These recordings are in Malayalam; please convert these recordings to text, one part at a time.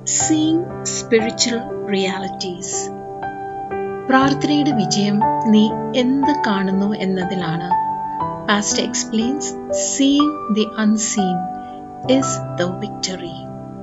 സീയിങ് സ്പിരിച്വൽ റിയാലിറ്റീസ് പ്രാർത്ഥനയുടെ വിജയം നീ എന്ത് കാണുന്നു എന്നതിലാണ് pastor explains seeing the unseen is the victory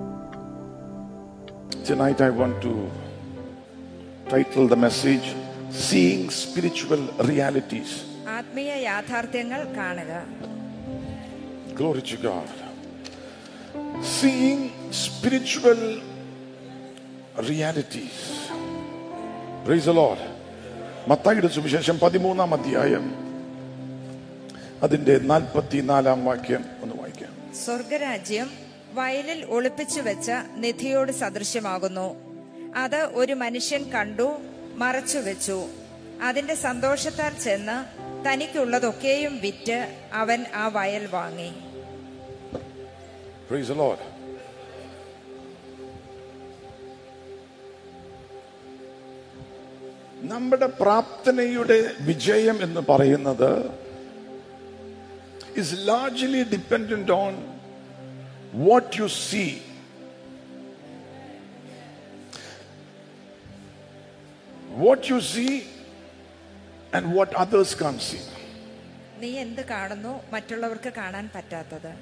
Tonight I want to title the message Seeing Spiritual Realities. ആത്മീയ യാഥാർത്ഥ്യങ്ങൾ കാണുക Glory to God. Seeing spiritual realities. Praise the Lord. മത്തായിയുടെ സുവിശേഷം പതിമൂന്നാം അധ്യായം അതിന്റെ നാൽപ്പത്തിനാലാം വാക്യം ഒന്ന് വായിക്കാം സ്വർഗരാജ്യം വയലിൽ ഒളിപ്പിച്ചു വെച്ച നിധിയോട് സദൃശ്യമാകുന്നു അത് ഒരു മനുഷ്യൻ കണ്ടു മറച്ചു വെച്ചു അതിന്റെ സന്തോഷത്താൽ ചെന്ന് തനിക്കുള്ളതൊക്കെയും വിറ്റ് അവൻ ആ വയൽ വാങ്ങി Praise the Lord. നമ്മുടെ പ്രാർത്ഥനയുടെ വിജയം എന്ന് പറയുന്നത് is largely dependent on what you see. What you see and what others can't see. നീ എന്ത് കാണുന്നു മറ്റുള്ളവർക്ക് കാണാൻ പറ്റാത്തത്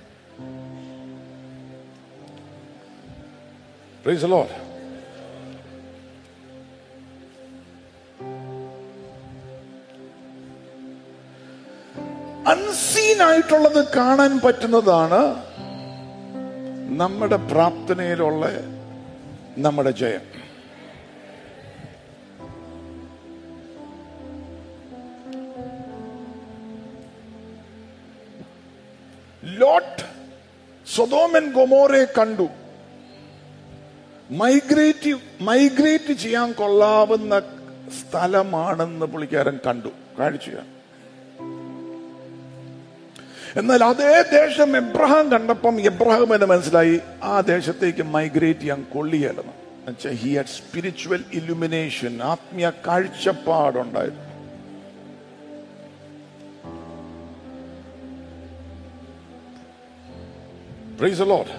Praise the Lord. അൺസീൻ ആയിട്ടുള്ളത് കാണാൻ പറ്റുന്നതാണ് നമ്മുടെ പ്രാർത്ഥനയിലുള്ള നമ്മുടെ ജയം ലോട്ട് സ്വതോമൻ ഗൊമോറെ കണ്ടു മൈഗ്രേറ്റ് മൈഗ്രേറ്റ് ചെയ്യാൻ കൊള്ളാവുന്ന സ്ഥലമാണെന്ന് പുള്ളിക്കാരൻ കണ്ടു കാഴ്ചയാണ് എന്നാൽ അതേ ദേശം എബ്രഹാം കണ്ടപ്പം എബ്രഹാമിന് മനസ്സിലായി ആ ദേശത്തേക്ക് മൈഗ്രേറ്റ് ചെയ്യാൻ കൊള്ളിയല്ലെന്ന് ഹി ഹാഡ് സ്പിരിച്വൽ ഇലുമിനേഷൻ ആത്മീയ കാഴ്ചപ്പാടുണ്ടായിരുന്നു Praise the Lord.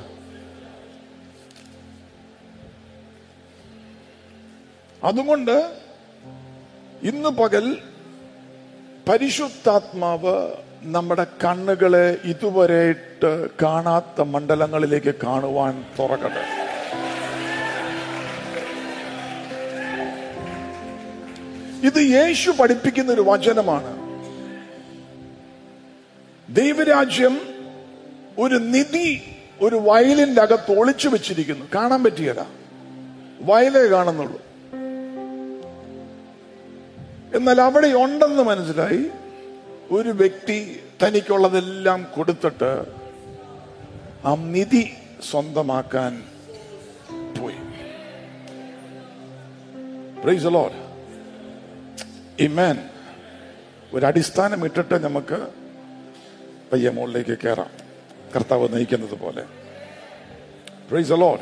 അതുകൊണ്ട് ഇന്ന് പകൽ പരിശുദ്ധാത്മാവ് നമ്മുടെ കണ്ണുകളെ ഇതുവരെയായിട്ട് കാണാത്ത മണ്ഡലങ്ങളിലേക്ക് കാണുവാൻ തുറക്കട്ടെ ഇത് യേശു പഠിപ്പിക്കുന്ന ഒരു വചനമാണ് ദൈവരാജ്യം ഒരു നിധി ഒരു വയലിന്റെ അകത്ത് ഒളിച്ചു വെച്ചിരിക്കുന്നു കാണാൻ പറ്റിയല്ല വയലേ കാണുന്നുള്ളൂ എന്നാൽ അവിടെ ഉണ്ടെന്ന് മനസ്സിലായി ഒരു വ്യക്തി തനിക്കുള്ളതെല്ലാം കൊടുത്തിട്ട് ആ നിധി സ്വന്തമാക്കാൻ പോയി പ്രൈസ് ലോഡ് ഇമാൻ ഒരു അടിസ്ഥാനം ഇട്ടിട്ട് നമുക്ക് പയ്യ മുകളിലേക്ക് കയറാം കർത്താവ് നയിക്കുന്നത് പോലെ പ്രൈസ് ലോഡ്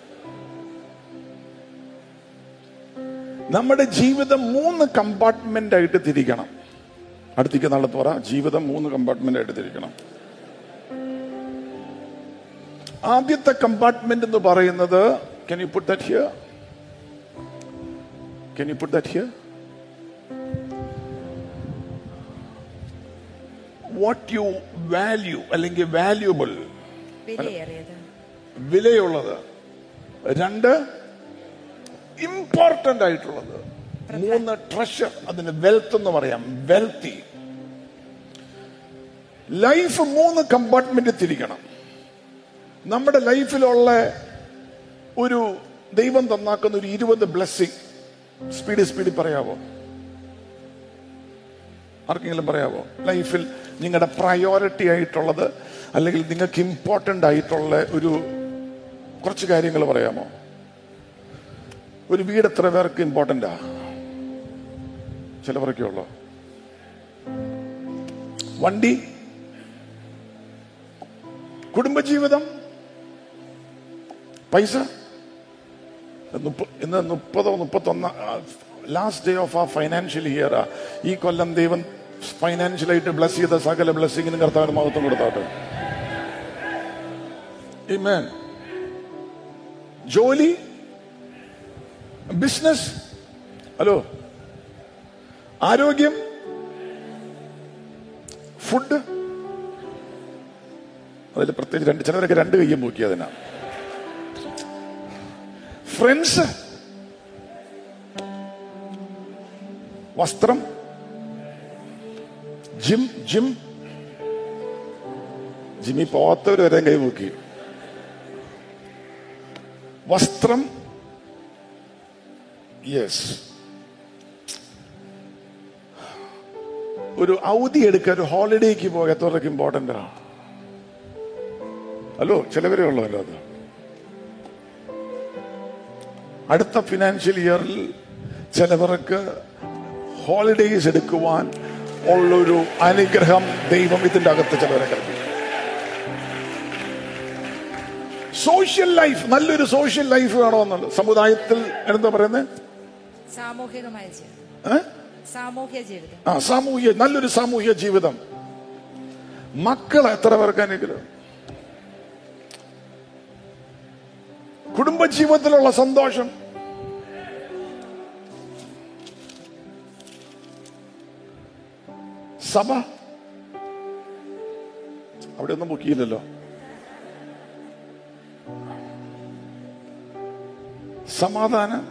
നമ്മുടെ ജീവിതം മൂന്ന് കമ്പാർട്ട്മെന്റ് ആയിട്ട് തിരിക്കണം അടുത്തേക്ക് നാളെ പറ ജീവിതം മൂന്ന് കമ്പാർട്ട്മെന്റ് ആയിട്ട് തിരിക്കണം ആദ്യത്തെ കമ്പാർട്ട്മെന്റ് എന്ന് പറയുന്നത് can you put that here can you put that here what you value അല്ലെങ്കിൽ വാല്യൂബിൾ വിലയേറിയത് വിലയുള്ളത് രണ്ട് ഇമ്പോർട്ടന്റ് ആയിട്ടുള്ളത് മൂന്ന് ട്രഷർ അതിന് വെൽത്ത് എന്ന് പറയാം വെൽത്തി ലൈഫ് മൂന്ന് കമ്പാർട്ട്മെന്റ് തിരിക്കണം നമ്മുടെ ലൈഫിലുള്ള ഒരു ദൈവം തന്നാക്കുന്ന ഒരു ഇരുപത് ബ്ലെസ്സിങ് സ്പീഡ് സ്പീഡിൽ പറയാവോ ആർക്കെങ്കിലും പറയാവോ ലൈഫിൽ നിങ്ങളുടെ പ്രയോറിറ്റി ആയിട്ടുള്ളത് അല്ലെങ്കിൽ നിങ്ങൾക്ക് ഇമ്പോർട്ടൻ്റ് ആയിട്ടുള്ള ഒരു കുറച്ച് കാര്യങ്ങൾ പറയാമോ ഒരു വീട് എത്ര പേർക്ക് ഇമ്പോർട്ടൻ്റാ ചിലവരൊക്കെ ഉള്ളോ വണ്ടി കുടുംബജീവിതം പൈസ മുപ്പ- ഇന്ന് മുപ്പതോ മുപ്പത്തൊന്ന ലാസ്റ്റ് ഡേ ഓഫ് ആ ഫൈനാൻഷ്യൽ ഇയർ ഈ കൊല്ലം ദൈവം ഫൈനാൻഷ്യലായിട്ട് ബ്ലസ് ചെയ്ത സകല ബ്ലെസ്സിങ്ങിനും കർത്താവിന് മഹത്വം കൊടുത്താട്ടെ Amen. ജോലി ബിസിനസ് ഹലോ ആരോഗ്യം ഫുഡ് അതിൽ പ്രത്യേകിച്ച് രണ്ട് ചിലരൊക്കെ രണ്ട് കയ്യും നോക്കി അതിനാ ഫ്രണ്ട്സ് വസ്ത്രം ജിം ജിം ജിമ്മി പോത്തവർ വരെ കൈ നോക്കി വസ്ത്രം യെസ് ഒരു അവധി എടുക്കുക ഒരു ഹോളിഡേക്ക് പോകുക എത്രയൊക്കെ ഇമ്പോർട്ടൻ്റ് ആണ് ഹലോ ചിലവരെ ഉള്ളതല്ലോ അത് അടുത്ത ഫിനാൻഷ്യൽ ഇയറിൽ ചിലവർക്ക് ഹോളിഡേസ് എടുക്കുവാൻ ഉള്ളൊരു അനുഗ്രഹം ദൈവം ഇതിന്റെ അകത്ത് ചിലവരെ കൽപ്പിക്കും സോഷ്യൽ ലൈഫ് നല്ലൊരു സോഷ്യൽ ലൈഫ് വേണമെന്നുള്ളത് സമുദായത്തിൽ എന്താ പറയുന്നത് സാമൂഹികമായ ജീവിതം ഏഹ് സാമൂഹ്യ ജീവിതം ആ സാമൂഹ്യ നല്ലൊരു സാമൂഹ്യ ജീവിതം മക്കൾ എത്ര പേർക്ക് അനുഗ്രഹം കുടുംബജീവിതത്തിലുള്ള സന്തോഷം സഭ അവിടെ ഒന്നും മുക്കിയില്ലല്ലോ സമാധാനം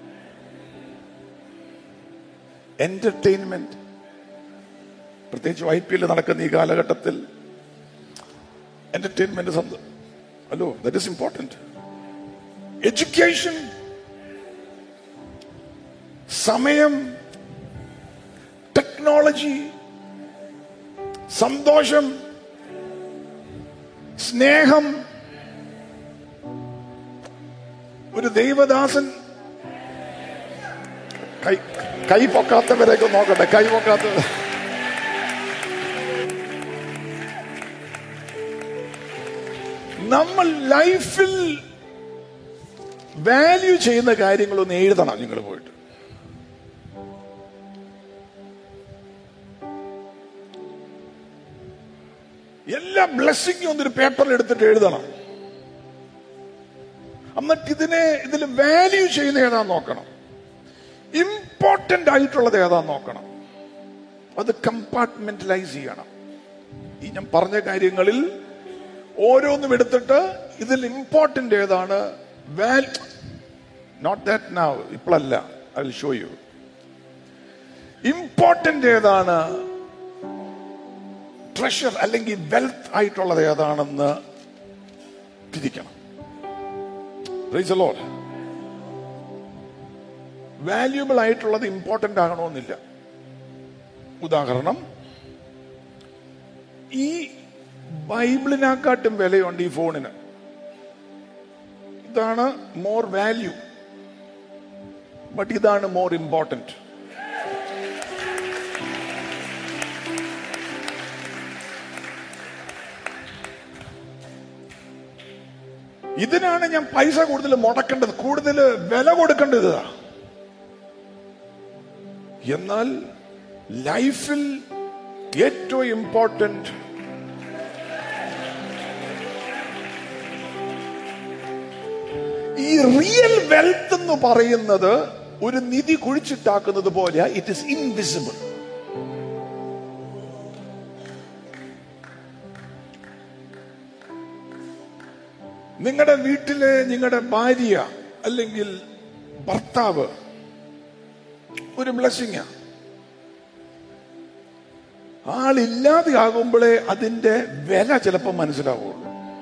എന്റർടൈൻമെന്റ് പ്രത്യേകിച്ച് ഐ പി എൽ നടക്കുന്ന ഈ കാലഘട്ടത്തിൽ entertainment hello that is important education സമയം ടെക്നോളജി സന്തോഷം സ്നേഹം ഒരു ദൈവദാസൻ കൈ കൈ പൊക്കാത്തവരെയൊക്കെ നോക്കട്ടെ കൈ പൊക്കാത്തവർ നമ്മൾ ലൈഫിൽ വാല്യൂ ചെയ്യുന്ന കാര്യങ്ങളൊന്ന് എഴുതണം നിങ്ങൾ പോയിട്ട് എല്ലാ ബ്ലെസ്സിങ്ങും ഒന്നൊരു പേപ്പറിൽ എടുത്തിട്ട് എഴുതണം എന്നിട്ട് ഇതിനെ ഇതിൽ വാല്യൂ ചെയ്യുന്ന ഏതാന്ന് നോക്കണം ഇമ്പോർട്ടന്റ് ആയിട്ടുള്ളത് ഏതാന്ന് നോക്കണം അത് കമ്പാർട്ട്മെന്റലൈസ് ചെയ്യണം ഈ ഞാൻ പറഞ്ഞ കാര്യങ്ങളിൽ ഓരോന്നും എടുത്തിട്ട് ഇതിൽ ഇമ്പോർട്ടന്റ് ഏതാണ് നോട്ട് ദാറ്റ് നൗ ഇപ്പോഴല്ല I will show you important ഏതാണ് ട്രഷർ അല്ലെങ്കിൽ വെൽത്ത് ആയിട്ടുള്ളത് ഏതാണെന്ന് തിരിക്കണം വാല്യൂബിൾ ആയിട്ടുള്ളത് ഇമ്പോർട്ടന്റ് ആകണമെന്നില്ല ഉദാഹരണം ഈ ബൈബിളിനെക്കാട്ടും വിലയുണ്ട് ഈ ഫോണിന് ഇതാണ് മോർ വാല്യൂ ബട്ട് ഇതാണ് മോർ ഇമ്പോർട്ടന്റ് ഇതിനാണ് ഞാൻ പൈസ കൂടുതൽ മുടക്കേണ്ടത് കൂടുതൽ വില കൊടുക്കേണ്ടത് ഇതാ. എന്നാൽ ലൈഫിൽ ഏറ്റവും ഇമ്പോർട്ടന്റ് ഈ റിയൽ വെൽത്ത് എന്ന് പറയുന്നത് ഒരു നിധി കുഴിച്ചിട്ടാക്കുന്നത് പോലെ ഇറ്റ് ഇസ് ഇൻവിസിബിൾ നിങ്ങളുടെ വീട്ടിലെ നിങ്ങളുടെ ഭാര്യ അല്ലെങ്കിൽ ഭർത്താവ് ഒരു ബ്ലസ്സിങ്ങ ആളില്ലാതെ ആകുമ്പോഴേ അതിന്റെ വില ചിലപ്പോൾ മനസ്സിലാവുള്ളൂ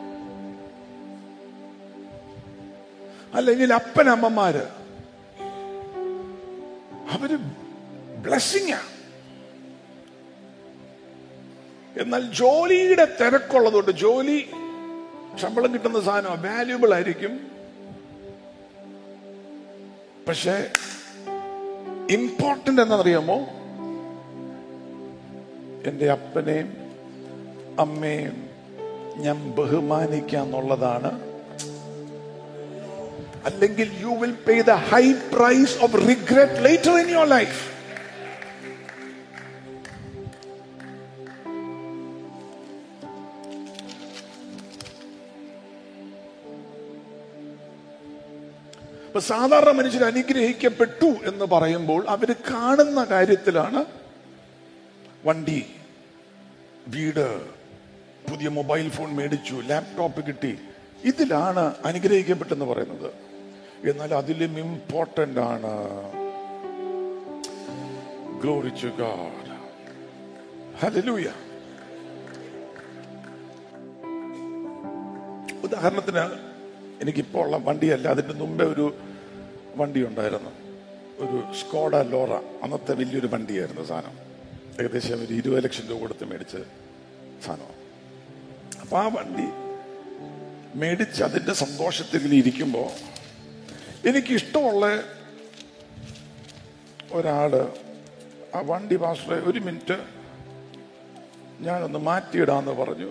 അല്ലെങ്കിൽ അപ്പനമ്മമാര് അവര് ബ്ലസ്സിങ്ങാ എന്നാൽ ജോലിയുടെ തിരക്കുള്ളതുകൊണ്ട് ജോലി ശമ്പളം കിട്ടുന്ന സാധനം വാല്യൂബിൾ ആയിരിക്കും പക്ഷെ ഇമ്പോർട്ടന്റ് എന്നറിയാമോ എൻ്റെ അപ്പനെയും അമ്മയും ഞാൻ ബഹുമാനിക്കാന്നുള്ളതാണ് അല്ലെങ്കിൽ you will pay the high price of regret later in your life ഇപ്പൊ സാധാരണ മനുഷ്യർ അനുഗ്രഹിക്കപ്പെട്ടു എന്ന് പറയുമ്പോൾ അവർ കാണുന്ന കാര്യത്തിലാണ് വണ്ടി വീട് പുതിയ മൊബൈൽ ഫോൺ മേടിച്ചു ലാപ്ടോപ്പ് കിട്ടി ഇതിലാണ് അനുഗ്രഹിക്കപ്പെട്ടെന്ന് പറയുന്നത് എന്നാൽ അതിലും ഇമ്പോർട്ടന്റ് ആണ് ഗ്ലോറി ടു ഗാഡ് ഹല്ലേലൂയ ഉദാഹരണത്തിന് എനിക്കിപ്പോൾ ഉള്ള വണ്ടിയല്ല അതിന്റെ മുമ്പേ ഒരു വണ്ടി ഉണ്ടായിരുന്നു ഒരു സ്കോഡ ലോറ അന്നത്തെ വലിയൊരു വണ്ടിയായിരുന്നു സാധനം ഏകദേശം ഒരു ഇരുപത് ലക്ഷം രൂപ കൊടുത്ത് മേടിച്ച സാധനം അപ്പൊ ആ വണ്ടി മേടിച്ച് അതിന്റെ സന്തോഷത്തിൽ ഇരിക്കുമ്പോ എനിക്ക് ഇഷ്ടമുള്ള ഒരാള് ആ വണ്ടി പാസ്റ്ററെ ഒരു മിനിറ്റ് ഞാനൊന്ന് മാറ്റിയിടാന്ന് പറഞ്ഞു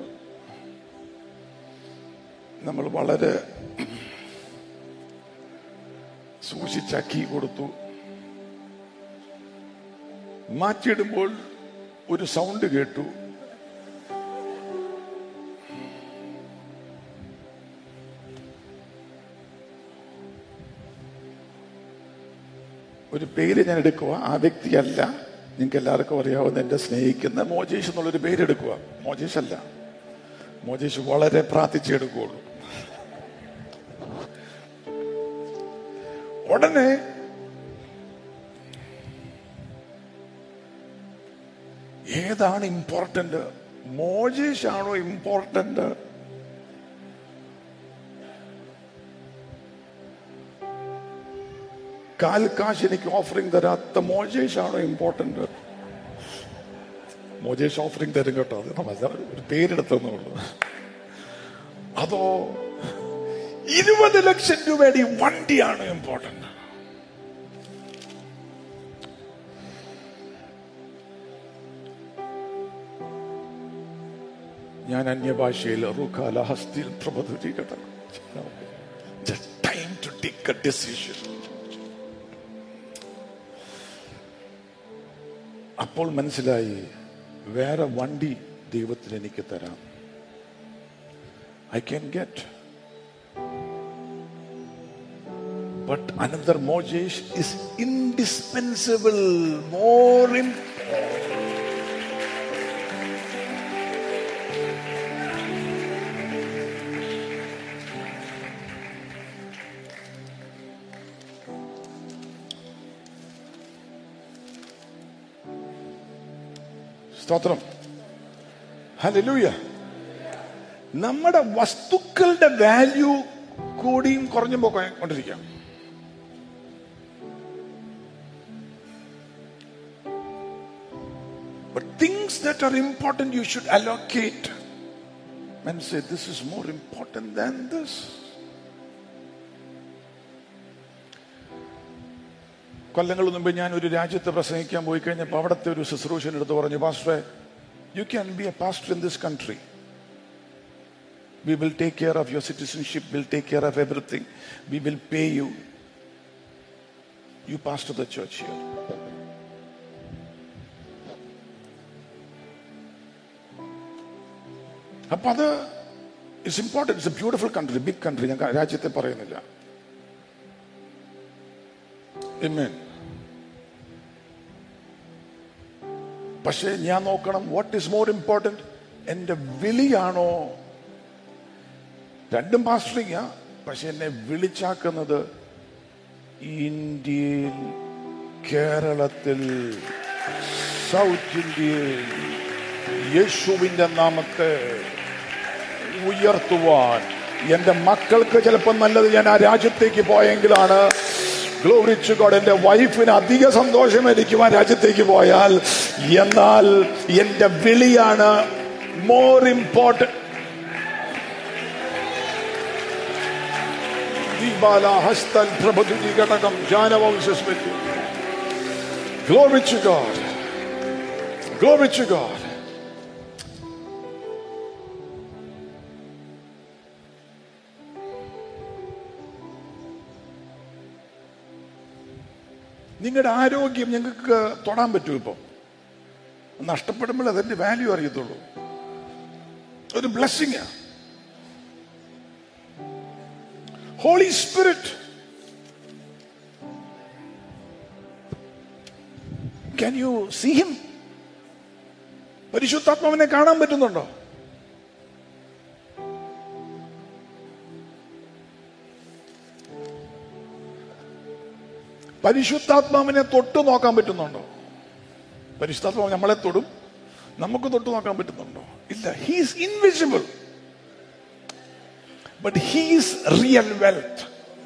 നമ്മൾ വളരെ സൂക്ഷിച്ചാക്കി കൊടുത്തു മാറ്റിയിടുമ്പോൾ ഒരു സൗണ്ട് കേട്ടു ഒരു പേര് ഞാൻ എടുക്കുക ആ വ്യക്തിയല്ല നിങ്ങൾക്ക് എല്ലാവർക്കും അറിയാവുന്ന എന്റെ സ്നേഹിക്കുന്ന മോജേഷ് എന്നുള്ളൊരു പേരെടുക്കുക മോജേഷ് അല്ല മോജേഷ് വളരെ പ്രാർത്ഥിച്ചെടുക്കുകയുള്ളൂ ഉടനെ ഏതാണ് ഇമ്പോർട്ടന്റ് മോജേഷ് ആണോ ഇമ്പോർട്ടന്റ് കാൽ കാശ് എനിക്ക് ഓഫറിംഗ് തരാത്ത മോജേഷ് ആണോ ഇമ്പോർട്ടന്റ് മോജേഷ് ഓഫറിംഗ് തരും കേട്ടോ അത് നമ്മ- ഒരു പേരെടുത്തെന്നുള്ളൂ അതോ ഇരുപത് ലക്ഷം രൂപയുടെ ഈ വണ്ടിയാണ് ഇമ്പോർട്ടന്റ് ഞാൻ അന്യഭാഷയിൽ റുഖാല ഹസ്തിയിൽ പ്രബോധിക്കട്ടെ Just time to take a decision. അപ്പോൾ മനസ്സിലായി വേറെ വണ്ടി ദൈവത്തിന് എനിക്ക് തരാം ഐ ക്യാൻ ഗെറ്റ് ബട്ട് അനന്തർ മോജേഷ് ഇസ് ഇൻഡിസ്പെൻസിബിൾ മോർ സ്തോത്രം ഹല്ലേലൂയ നമ്മുടെ വസ്തുക്കളുടെ വാല്യൂ കൂടിയും കുറഞ്ഞും പോയിക്കൊണ്ടിരിക്കാം But things that are important, you should allocate and say, This is more important than this. കൊല്ലങ്ങൾ മുമ്പ് ഞാൻ ഒരു രാജ്യത്ത് പ്രസംഗിക്കാൻ പോയി കഴിഞ്ഞപ്പോൾ അവിടുത്തെ ഒരു ശുശ്രൂഷൻ എടുത്ത് പറഞ്ഞു പാസ്റ്ററെ you can be a pastor in this country we will take care of your citizenship will take care of everything we will pay you you pastor the church here അപ്പൊ അത് it's important it's a beautiful country big country ഞാൻ രാജ്യത്തെ പറയുന്നില്ല Amen. പക്ഷേ ഞാൻ നോക്കണം വാട്ട് ഈസ് മോർ ഇമ്പോർട്ടൻറ്റ് എന്റെ വിളിയാണോ രണ്ടും പാസ്റ്ററിങ്ങ പക്ഷെ എന്നെ വിളിച്ചാക്കുന്നത് ഇന്ത്യയിൽ കേരളത്തിൽ സൗത്ത് ഇന്ത്യയിൽ യേശുവിന്റെ നാമത്തെ ഉയർത്തുവാൻ എന്റെ മക്കൾക്ക് ചിലപ്പോൾ നല്ലത് ഞാൻ ആ രാജ്യത്തേക്ക് പോയെങ്കിലാണ് ഗ്ലോറിച്ചു ഗോഡ് എന്റെ വൈഫിന് അധിക സന്തോഷമായിരിക്കും ആ രാജ്യത്തേക്ക് പോയാൽ എന്നാൽ എന്റെ വിളിയാണ് മോർ ഇമ്പോർട്ടൻറ്റ് ദീപാല ഹസ്തൻ പ്രഭതുതി ഘടകം ജാനവംശസ്മൃതി Glory to God. Glory to God. നിങ്ങളുടെ ആരോഗ്യം ഞങ്ങൾക്ക് തൊടാൻ പറ്റും ഇപ്പം നഷ്ടപ്പെടുമ്പോൾ അതിന്റെ വാല്യൂ അറിയത്തുള്ളൂ ഒരു blessing holy spirit can you see him പരിശുദ്ധാത്മാവിനെ കാണാൻ പറ്റുന്നുണ്ടോ പരിശുദ്ധാത്മാവിനെ തൊട്ട് നോക്കാൻ പറ്റുന്നുണ്ടോ പരിശുദ്ധാത്മാവ് നമ്മളെ തൊടും നമുക്ക് തൊട്ട് നോക്കാൻ പറ്റുന്നുണ്ടോ ഇല്ല he's invisible but he's real wealth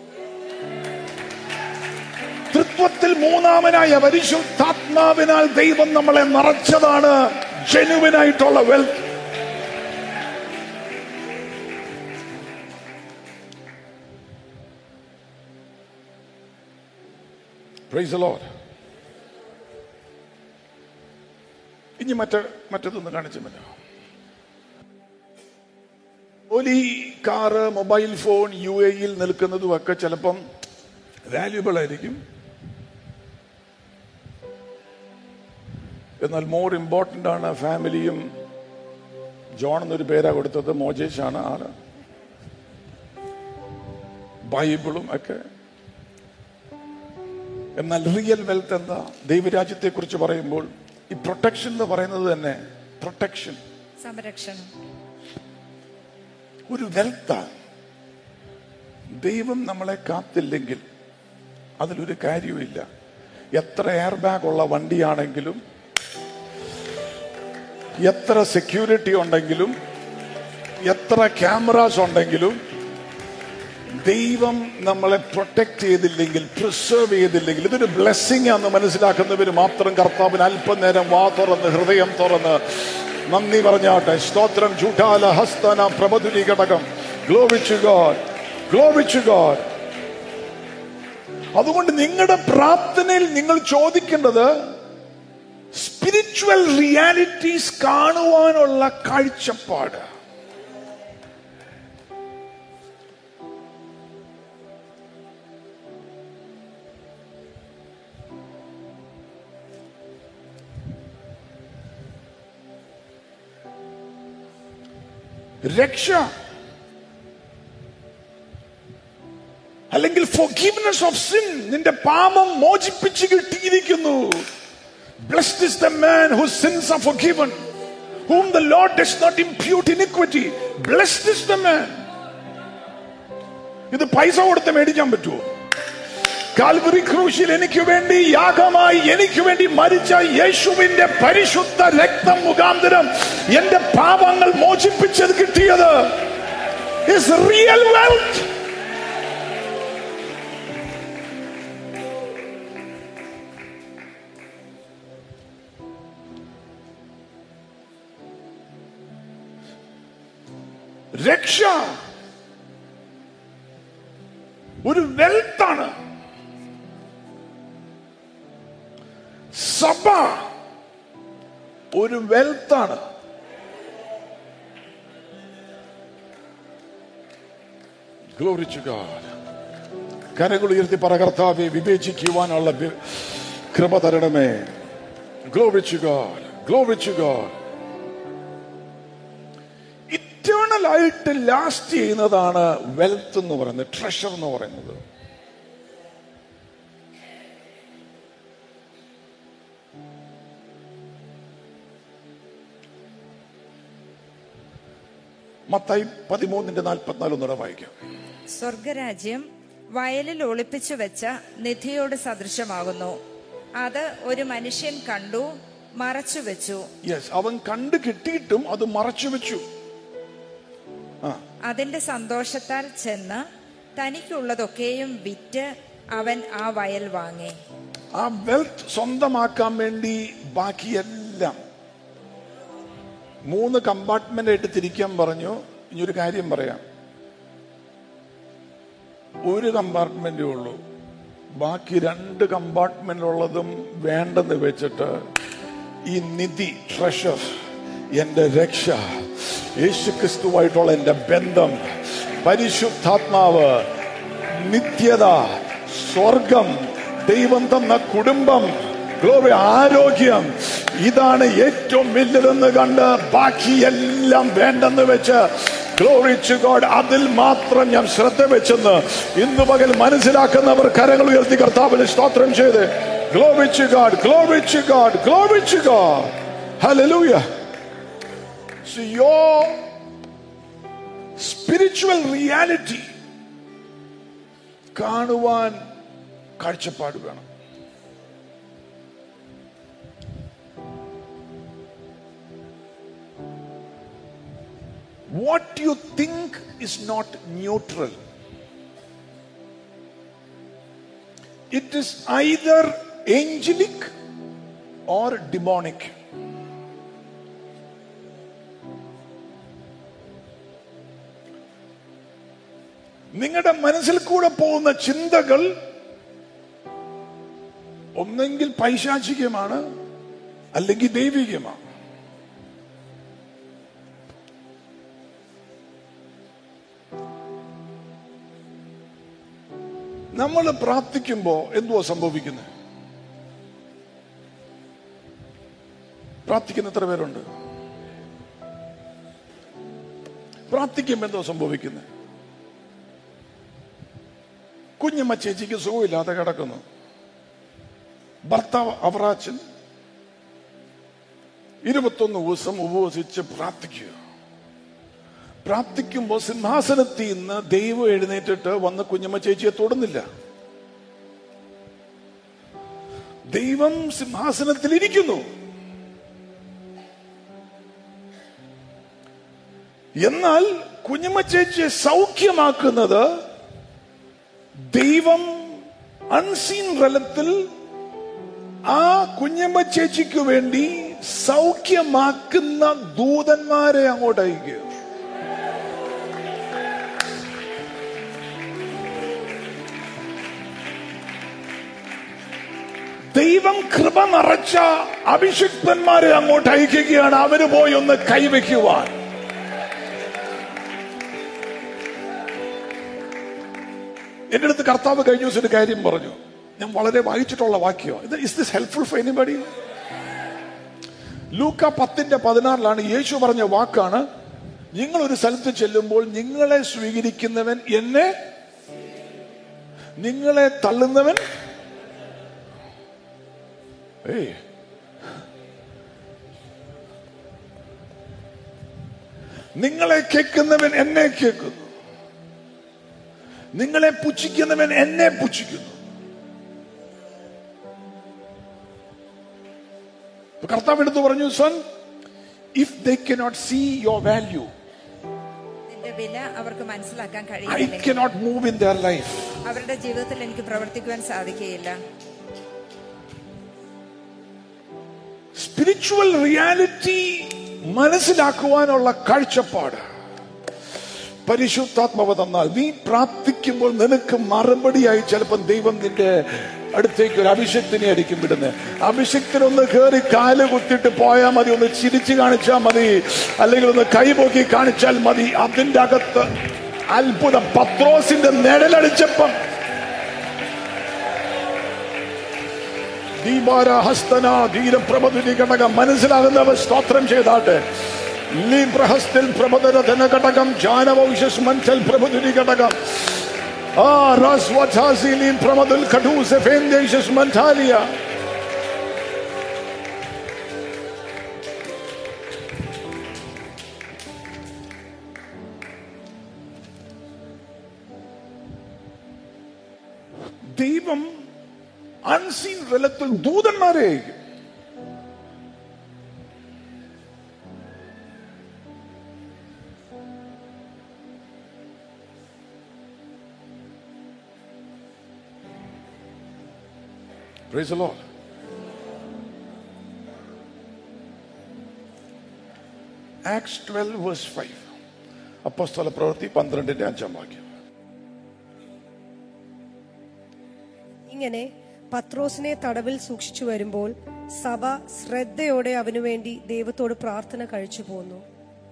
തൃത്വത്തിൽ മൂന്നാമനായ പരിശുദ്ധാത്മാവിനാൽ ദൈവം നമ്മളെ നിറച്ചതാണ് ജനുവിനായിട്ടുള്ള വെൽത്ത് പ്രൈസ് ലോഡ് ഇനി മറ്റേ മറ്റേതൊന്ന് കാണിച്ചു പറ്റുമോ ജോലി കാറ് മൊബൈൽ ഫോൺ യു എയിൽ നിൽക്കുന്നതും ഒക്കെ ചിലപ്പം വാല്യുബിൾ ആയിരിക്കും എന്നാൽ മോർ ഇമ്പോർട്ടൻ്റ് ആണ് ഫാമിലിയും ജോൺ എന്നൊരു പേരാ കൊടുത്തത് മോജേഷ് ആണ് ആള് ബൈബിളും ഒക്കെ എന്നാൽ റിയൽ വെൽത്ത് എന്താ ദൈവരാജ്യത്തെ കുറിച്ച് പറയുമ്പോൾ ഈ പ്രൊട്ടക്ഷൻ എന്ന് പറയുന്നത് തന്നെ പ്രൊട്ടക്ഷൻ സംരക്ഷണം ഒരു വെൽത്താണ് ദൈവം നമ്മളെ കാത്തില്ലെങ്കിൽ അതിലൊരു കാര്യവുമില്ല എത്ര എയർ ബാഗ് ഉള്ള വണ്ടിയാണെങ്കിലും എത്ര സെക്യൂരിറ്റി ഉണ്ടെങ്കിലും എത്ര ക്യാമറാസ് ഉണ്ടെങ്കിലും ദൈവം നമ്മളെ പ്രൊട്ടക്ട് ചെയ്തില്ലെങ്കിൽ പ്രിസർവ് ചെയ്തില്ലെങ്കിൽ ഇതൊരു ബ്ലെസ്സിങ് ആണെന്ന് മനസ്സിലാക്കുന്നവർ മാത്രം കർത്താവിന് അല്പനേരം വാ തുറന്ന് ഹൃദയം തുറന്ന് നന്ദി പറഞ്ഞാട്ടെ സ്തോത്രം ചൂട്ടാല ഹസ്തന പ്രഭതുരി ഘടകം ഗ്ലോവിച്ചു ഗോഡ് ഗ്ലോവിച്ചു ഗോഡ് അതുകൊണ്ട് നിങ്ങളുടെ പ്രാർത്ഥനയിൽ നിങ്ങൾ ചോദിക്കേണ്ടത് സ്പിരിച്വൽ റിയാലിറ്റീസ് കാണുവാനുള്ള കാഴ്ചപ്പാട് രക്ഷ അല്ലെങ്കിൽ forgiveness ഓഫ് സിൻ നിന്റെ പാപം മോചിപ്പിച്ച് കിട്ടിയിരിക്കുന്നു blessed is the man who sins are forgiven whom the Lord does not impute iniquity blessed is the man ഇത് പൈസ കൊടുത്ത് മേടിക്കാൻ പറ്റുമോ കാൽവറി ക്രൂശിൽ എനിക്ക് വേണ്ടി യാഗമായി എനിക്ക് വേണ്ടി മരിച്ച യേശുവിന്റെ പരിശുദ്ധ രക്തം മുഖാന്തരം എന്റെ പാപങ്ങൾ മോചിപ്പിച്ചത് കിട്ടിയത് ഇസ് റിയൽ വെൽത്ത് രക്ഷ ഒരു വെൽത്താണ് സഭ ഒരു വെൽത്താണ് ഗ്ലോറിച്ചു കരകൾ ഉയർത്തി പറ കർത്താവെ വിവേചിക്കുവാനുള്ള വി- കൃപ തരണമേ ഗ്ലോറിച്ചു ഗ്ലോറിച്ചു ഇറ്റേണൽ ആയിട്ട് ലാസ്റ്റ് ചെയ്യുന്നതാണ് വെൽത്ത് എന്ന് പറയുന്നത് ട്രഷർ എന്ന് പറയുന്നത് മത്തായി പതിമൂന്നിന്റെ നാൽപ്പത്തിനാല് ഒന്നുകൂടെ വായിക്കാം സ്വർഗരാജ്യം വയലിൽ ഒളിപ്പിച്ചു വെച്ച നിധിയോട് സദൃശമാകുന്നു അത് ഒരു മനുഷ്യൻ കണ്ടു മറച്ചു വെച്ചു യെസ് അവൻ കണ്ടു കിട്ടിയിട്ടും അത് മറച്ചു വെച്ചു ആ അതിന്റെ സന്തോഷത്താൽ ചെന്ന് തനിക്കുള്ളതൊക്കെയും വിറ്റ് അവൻ ആ വയൽ വാങ്ങി ആ വെൽത്ത് സ്വന്തമാക്കാൻ വേണ്ടി ബാക്കിയെല്ലാം മൂന്ന് കമ്പാർട്ട്മെന്റ് ആയിട്ട് തിരിക്കാൻ പറഞ്ഞു ഇനി ഒരു കാര്യം പറയാം ഒരു കമ്പാർട്ട്മെന്റേ ഉള്ളൂ ബാക്കി രണ്ട് കമ്പാർട്ട്മെന്റിലുള്ളതും വേണ്ടെന്ന് വെച്ചിട്ട് ഈ നിധി ട്രഷർ എന്റെ രക്ഷ യേശുക്രിസ്തുവായിട്ടുള്ള എന്റെ ബന്ധം പരിശുദ്ധാത്മാവ് നിത്യത സ്വർഗം ദൈവം തന്ന കുടുംബം ഗ്ലോറി ആരോഗ്യം ഇതാണ് ഏറ്റവും വലുതെന്ന് കണ്ട് ബാക്കിയെല്ലാം വേണ്ടെന്ന് വെച്ച് ഗ്ലോറി ടു ഗോഡ് അതിൽ മാത്രം ഞാൻ ശ്രദ്ധ വെച്ചെന്ന് ഇന്ന് പകൽ മനസ്സിലാക്കുന്നവർ കരങ്ങൾ ഉയർത്തി കർത്താവിന് സ്തോത്രം ചെയ്ത് Glory to God, glory to God, glory to God. Hallelujah. So your spiritual reality കാണുവാൻ കാഴ്ചപ്പാട് വേണം what you think is not neutral. It is either angelic or demonic. നിങ്ങളുടെ മനസ്സിൽ കൂടെ പോകുന്ന ചിന്തകൾ ഒന്നെങ്കിൽ പൈശാചികമാണ് അല്ലെങ്കിൽ ദൈവികമാണ് നമ്മൾ പ്രാർത്ഥിക്കുമ്പോ എന്തുവാ സംഭവിക്കുന്നത് പ്രാർത്ഥിക്കുന്ന എത്ര പേരുണ്ട് പ്രാർത്ഥിക്കുമ്പോ എന്തോ സംഭവിക്കുന്നത് കുഞ്ഞമ്മ ചേച്ചിക്ക് സുഖമില്ലാതെ കിടക്കുന്നു ഭർത്താവ് അവറാച്ചൻ ഇരുപത്തൊന്ന് ദിവസം ഉപവസിച്ച് പ്രാർത്ഥിക്കുക പ്രാർത്ഥിക്കുമ്പോൾ സിംഹാസനത്തിൽ നിന്ന് ദൈവം എഴുന്നേറ്റിട്ട് വന്ന് കുഞ്ഞമ്മ ചേച്ചിയെ തൊടുന്നില്ല ദൈവം സിംഹാസനത്തിൽ ഇരിക്കുന്നു എന്നാൽ കുഞ്ഞമ്മ ചേച്ചിയെ സൗഖ്യമാക്കുന്നത് ദൈവം അൺസീൻ റലത്തിൽ ആ കുഞ്ഞമ്മ ചേച്ചിക്ക് വേണ്ടി സൗഖ്യമാക്കുന്ന ദൂതന്മാരെ അങ്ങോട്ട് അയക്കുക ദൈവം കൃപ നിറച്ച അഭിഷിക്തന്മാരെ അങ്ങോട്ട് അയക്കുകയാണ് അവര് പോയി ഒന്ന് കൈവയ്ക്കുവാൻ എന്റെ അടുത്ത് കർത്താവ് കഴിഞ്ഞ ദിവസം ഒരു കാര്യം പറഞ്ഞു ഞാൻ വളരെ വായിച്ചിട്ടുള്ള വാക്യം ഇത് is this helpful for anybody ലൂക്ക പത്തിന്റെ പതിനാറിലാണ് യേശു പറഞ്ഞ വാക്കാണ് നിങ്ങൾ ഒരു സ്ഥലത്ത് ചെല്ലുമ്പോൾ നിങ്ങളെ സ്വീകരിക്കുന്നവൻ എന്നെ നിങ്ങളെ തള്ളുന്നവൻ ഏയ് നിങ്ങളെ കേൾക്കുന്നവൻ എന്നെ കേൾക്കുന്നു നിങ്ങളെ പുച്ഛിക്കുന്നവൻ എന്നെ പുച്ഛിക്കുന്നു ഇപ്പൊ കർത്താവ് എടുത്തു പറഞ്ഞു son if they cannot see your value നിന്റെ വില അവർക്ക് മനസ്സിലാക്കാൻ ഐ കഴിയുന്നില്ല cannot move in their life അവരുടെ ജീവിതത്തിൽ എനിക്ക് പ്രവർത്തിക്കുവാൻ സാധിക്കുകയില്ല സ്പിരിച്വൽ റിയാലിറ്റി മനസ്സിലാക്കുവാനുള്ള കാഴ്ചപ്പാട് പരിശുദ്ധാത്മാവ് തന്നാൽ നീ പ്രാർത്ഥിക്കുമ്പോൾ നിനക്ക് മറുപടിയായി ചിലപ്പോൾ ദൈവം നിന്റെ അടുത്തേക്ക് ഒരു അഭിഷക്തിനെ ആയിരിക്കും വിടുന്നത് അഭിഷക്തിനൊന്ന് കയറി കാല് കുത്തിയിട്ട് പോയാൽ മതി ഒന്ന് ചിരിച്ചു കാണിച്ചാൽ മതി അല്ലെങ്കിൽ ഒന്ന് കൈപോക്കി കാണിച്ചാൽ മതി അതിന്റെ അകത്ത് അത്ഭുതം പത്രോസിന്റെ നിഴലടിച്ചപ്പം ദീപാര ഹസ്തന ധീരപ്രമധുരി ഘടകം മനസ്സിലാകുന്നവർ സ്തോത്രം ചെയ്താട്ടെ ലീപ്രഹസ്തിൽ പ്രബദന ധനഘടകം ജാനവൗഷസ് മഞ്ചൽ പ്രഭുധുരി ഘടകം ആ റസ്വഥാസിലീൻ പ്രമദുൽ ഖഡൂസ് ഫേന്ദേശസ് മന്ഥാലിയ ദൈവം അൺസീൻ റലത്തിൽ ദൂതന്മാരെ അയക്കും Praise the Lord. Acts 12 verse 5. അപ്പോസ്തല പ്രവൃത്തി പന്ത്രണ്ടിന്റെ അഞ്ചാം വാക്യം ഇങ്ങനെ പത്രോസിനെ തടവിൽ സൂക്ഷിച്ചു വരുമ്പോൾ സഭ ശ്രദ്ധയോടെ അവനു വേണ്ടി ദൈവത്തോട് പ്രാർത്ഥന കഴിച്ചു പോന്നു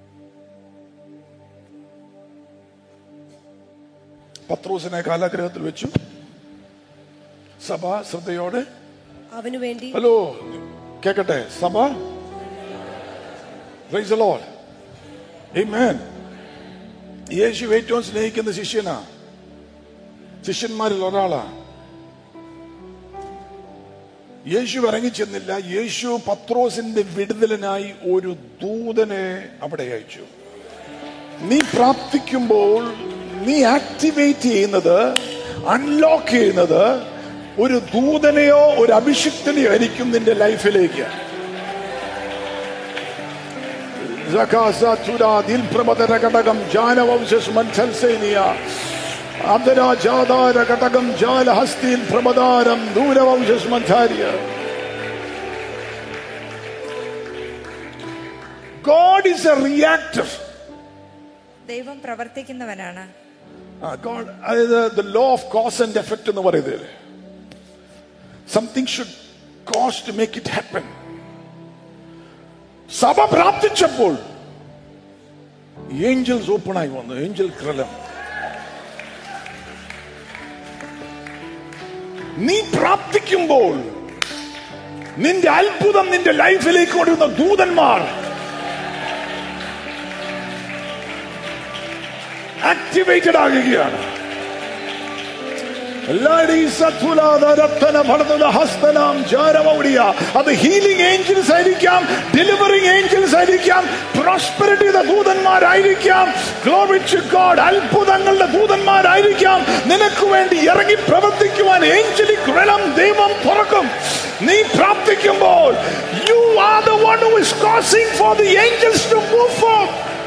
പത്രോസിനെ കാലാഗ്രഹത്തിൽ വെച്ചു സഭ ശ്രദ്ധയോടെ അവനു വേണ്ടി ഹലോ കേക്കട്ടെ സഭ Praise the Lord. Amen. യേശു ഏറ്റവും സ്നേഹിക്കുന്ന ശിഷ്യനാ ശിഷ്യന്മാരിൽ ഒരാളാ യേശു ഇറങ്ങി ചെന്നില്ല യേശു പത്രോസിന്റെ വിടുതലിനായി ഒരു ദൂതനെ അവിടെ അയച്ചു നീ പ്രാർത്ഥിക്കുമ്പോൾ നീ ആക്ടിവേറ്റ് ചെയ്യുന്നത് അൺലോക്ക് ചെയ്യുന്നത് ഒരു ദൂതനെയോ ഒരു അഭിഷിക്തനെയോ ആയിരിക്കും നിന്റെ ലൈഫിലേക്ക് ഘടകം ജാനവംശസ് മത്സൽസേനിയ അന്തരാജാതാര ഘടകം ജാലഹസ്തിയിൽ പ്രമദാരം ദൂരവംശസ് മന്ധാര്യ ഗോഡ് ഈസ് എ റിയാക്ടർ ദൈവം പ്രവർത്തിക്കുന്നവനാണ് ഗോഡ് അതായത് the law of cause and effect എന്ന് പറയുന്നത് something should cause to make it happen സഭ പ്രാർത്ഥിച്ചപ്പോൾ ഏഞ്ചൽസ് ഓപ്പൺ ആയി വന്നു ഏഞ്ചൽ ക്രലം നീ പ്രാർത്ഥിക്കുമ്പോൾ നിന്റെ അത്ഭുതം നിന്റെ ലൈഫിലേക്ക് കൊണ്ടുവരുന്ന ദൂതന്മാർ ആക്ടിവേറ്റഡ് ആകുകയാണ് അത് ഹീലിംഗ് ഏഞ്ചൽസ് ആയിരിക്കാം ഡെലിവറിംഗ് ഏഞ്ചൽസ് ആയിരിക്കാം പ്രോസ്പെരിറ്റിയുടെ ദൂതന്മാരായിരിക്കാം ഗ്ലോറിച്ച് ഗോഡ് അത്ഭുതങ്ങളുടെ ദൂതന്മാരായിരിക്കാം നിനക്ക് വേണ്ടി ഇറങ്ങി പ്രവർത്തിക്കുവാൻ ഏഞ്ചലിക് വെളം ദൈവം തുറക്കും നീ പ്രാർത്ഥിക്കുമ്പോൾ you are the one who is causing for the angels to move for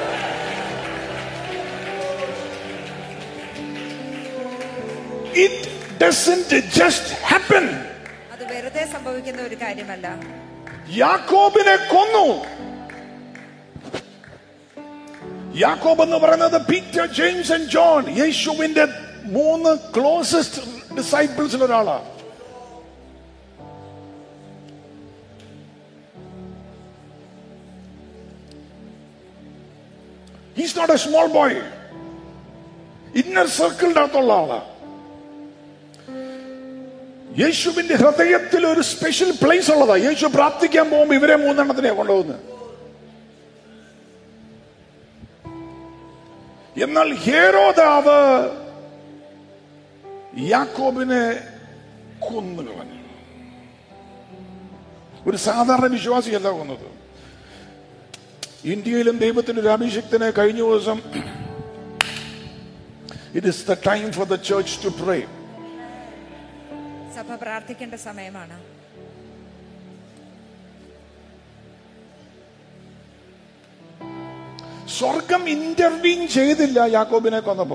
it doesn't just happen. അത് വെറുതെ സംഭവിക്കുന്ന ഒരു കാര്യമല്ല യാക്കോബിനെ കൊന്നു യാക്കോബ് എന്ന് പറയുന്നത് പീറ്റർ ജെയിംസ് ആൻഡ് ജോൺ യേശുവിന്റെ മൂന്ന് ക്ലോസസ്റ്റ് ഡിസൈപ്പിൾസിൽ ഒരാളാണ് He's not a small boy. Inner സർക്കിളിന്റെ അകത്തുള്ള ആളാണ് യേശുവിന്റെ ഹൃദയത്തിൽ ഒരു സ്പെഷ്യൽ പ്ലേസ് ഉള്ളതാ യേശു പ്രാർത്ഥിക്കാൻ പോകുമ്പോ ഇവരെ മൂന്നെണ്ണത്തിനെ കൊണ്ടുപോകുന്നത് എന്നാൽ ഹേരോദാവ് യാക്കോബിനെ കൊന്നു കളഞ്ഞു ഒരു സാധാരണ വിശ്വാസിയല്ല കൊന്നത് ഇന്ത്യയിലും ദൈവത്തിന്റെ ഒരു അഭിഷിക്തനെ കഴിഞ്ഞ ദിവസം it is the time for the church to pray സഭ പ്രാർത്ഥിക്കേണ്ട സമയമാണ് സ്വർഗം ഇന്റർവീൻ ചെയ്തില്ല യാക്കോബിനെ കൊന്നപ്പോ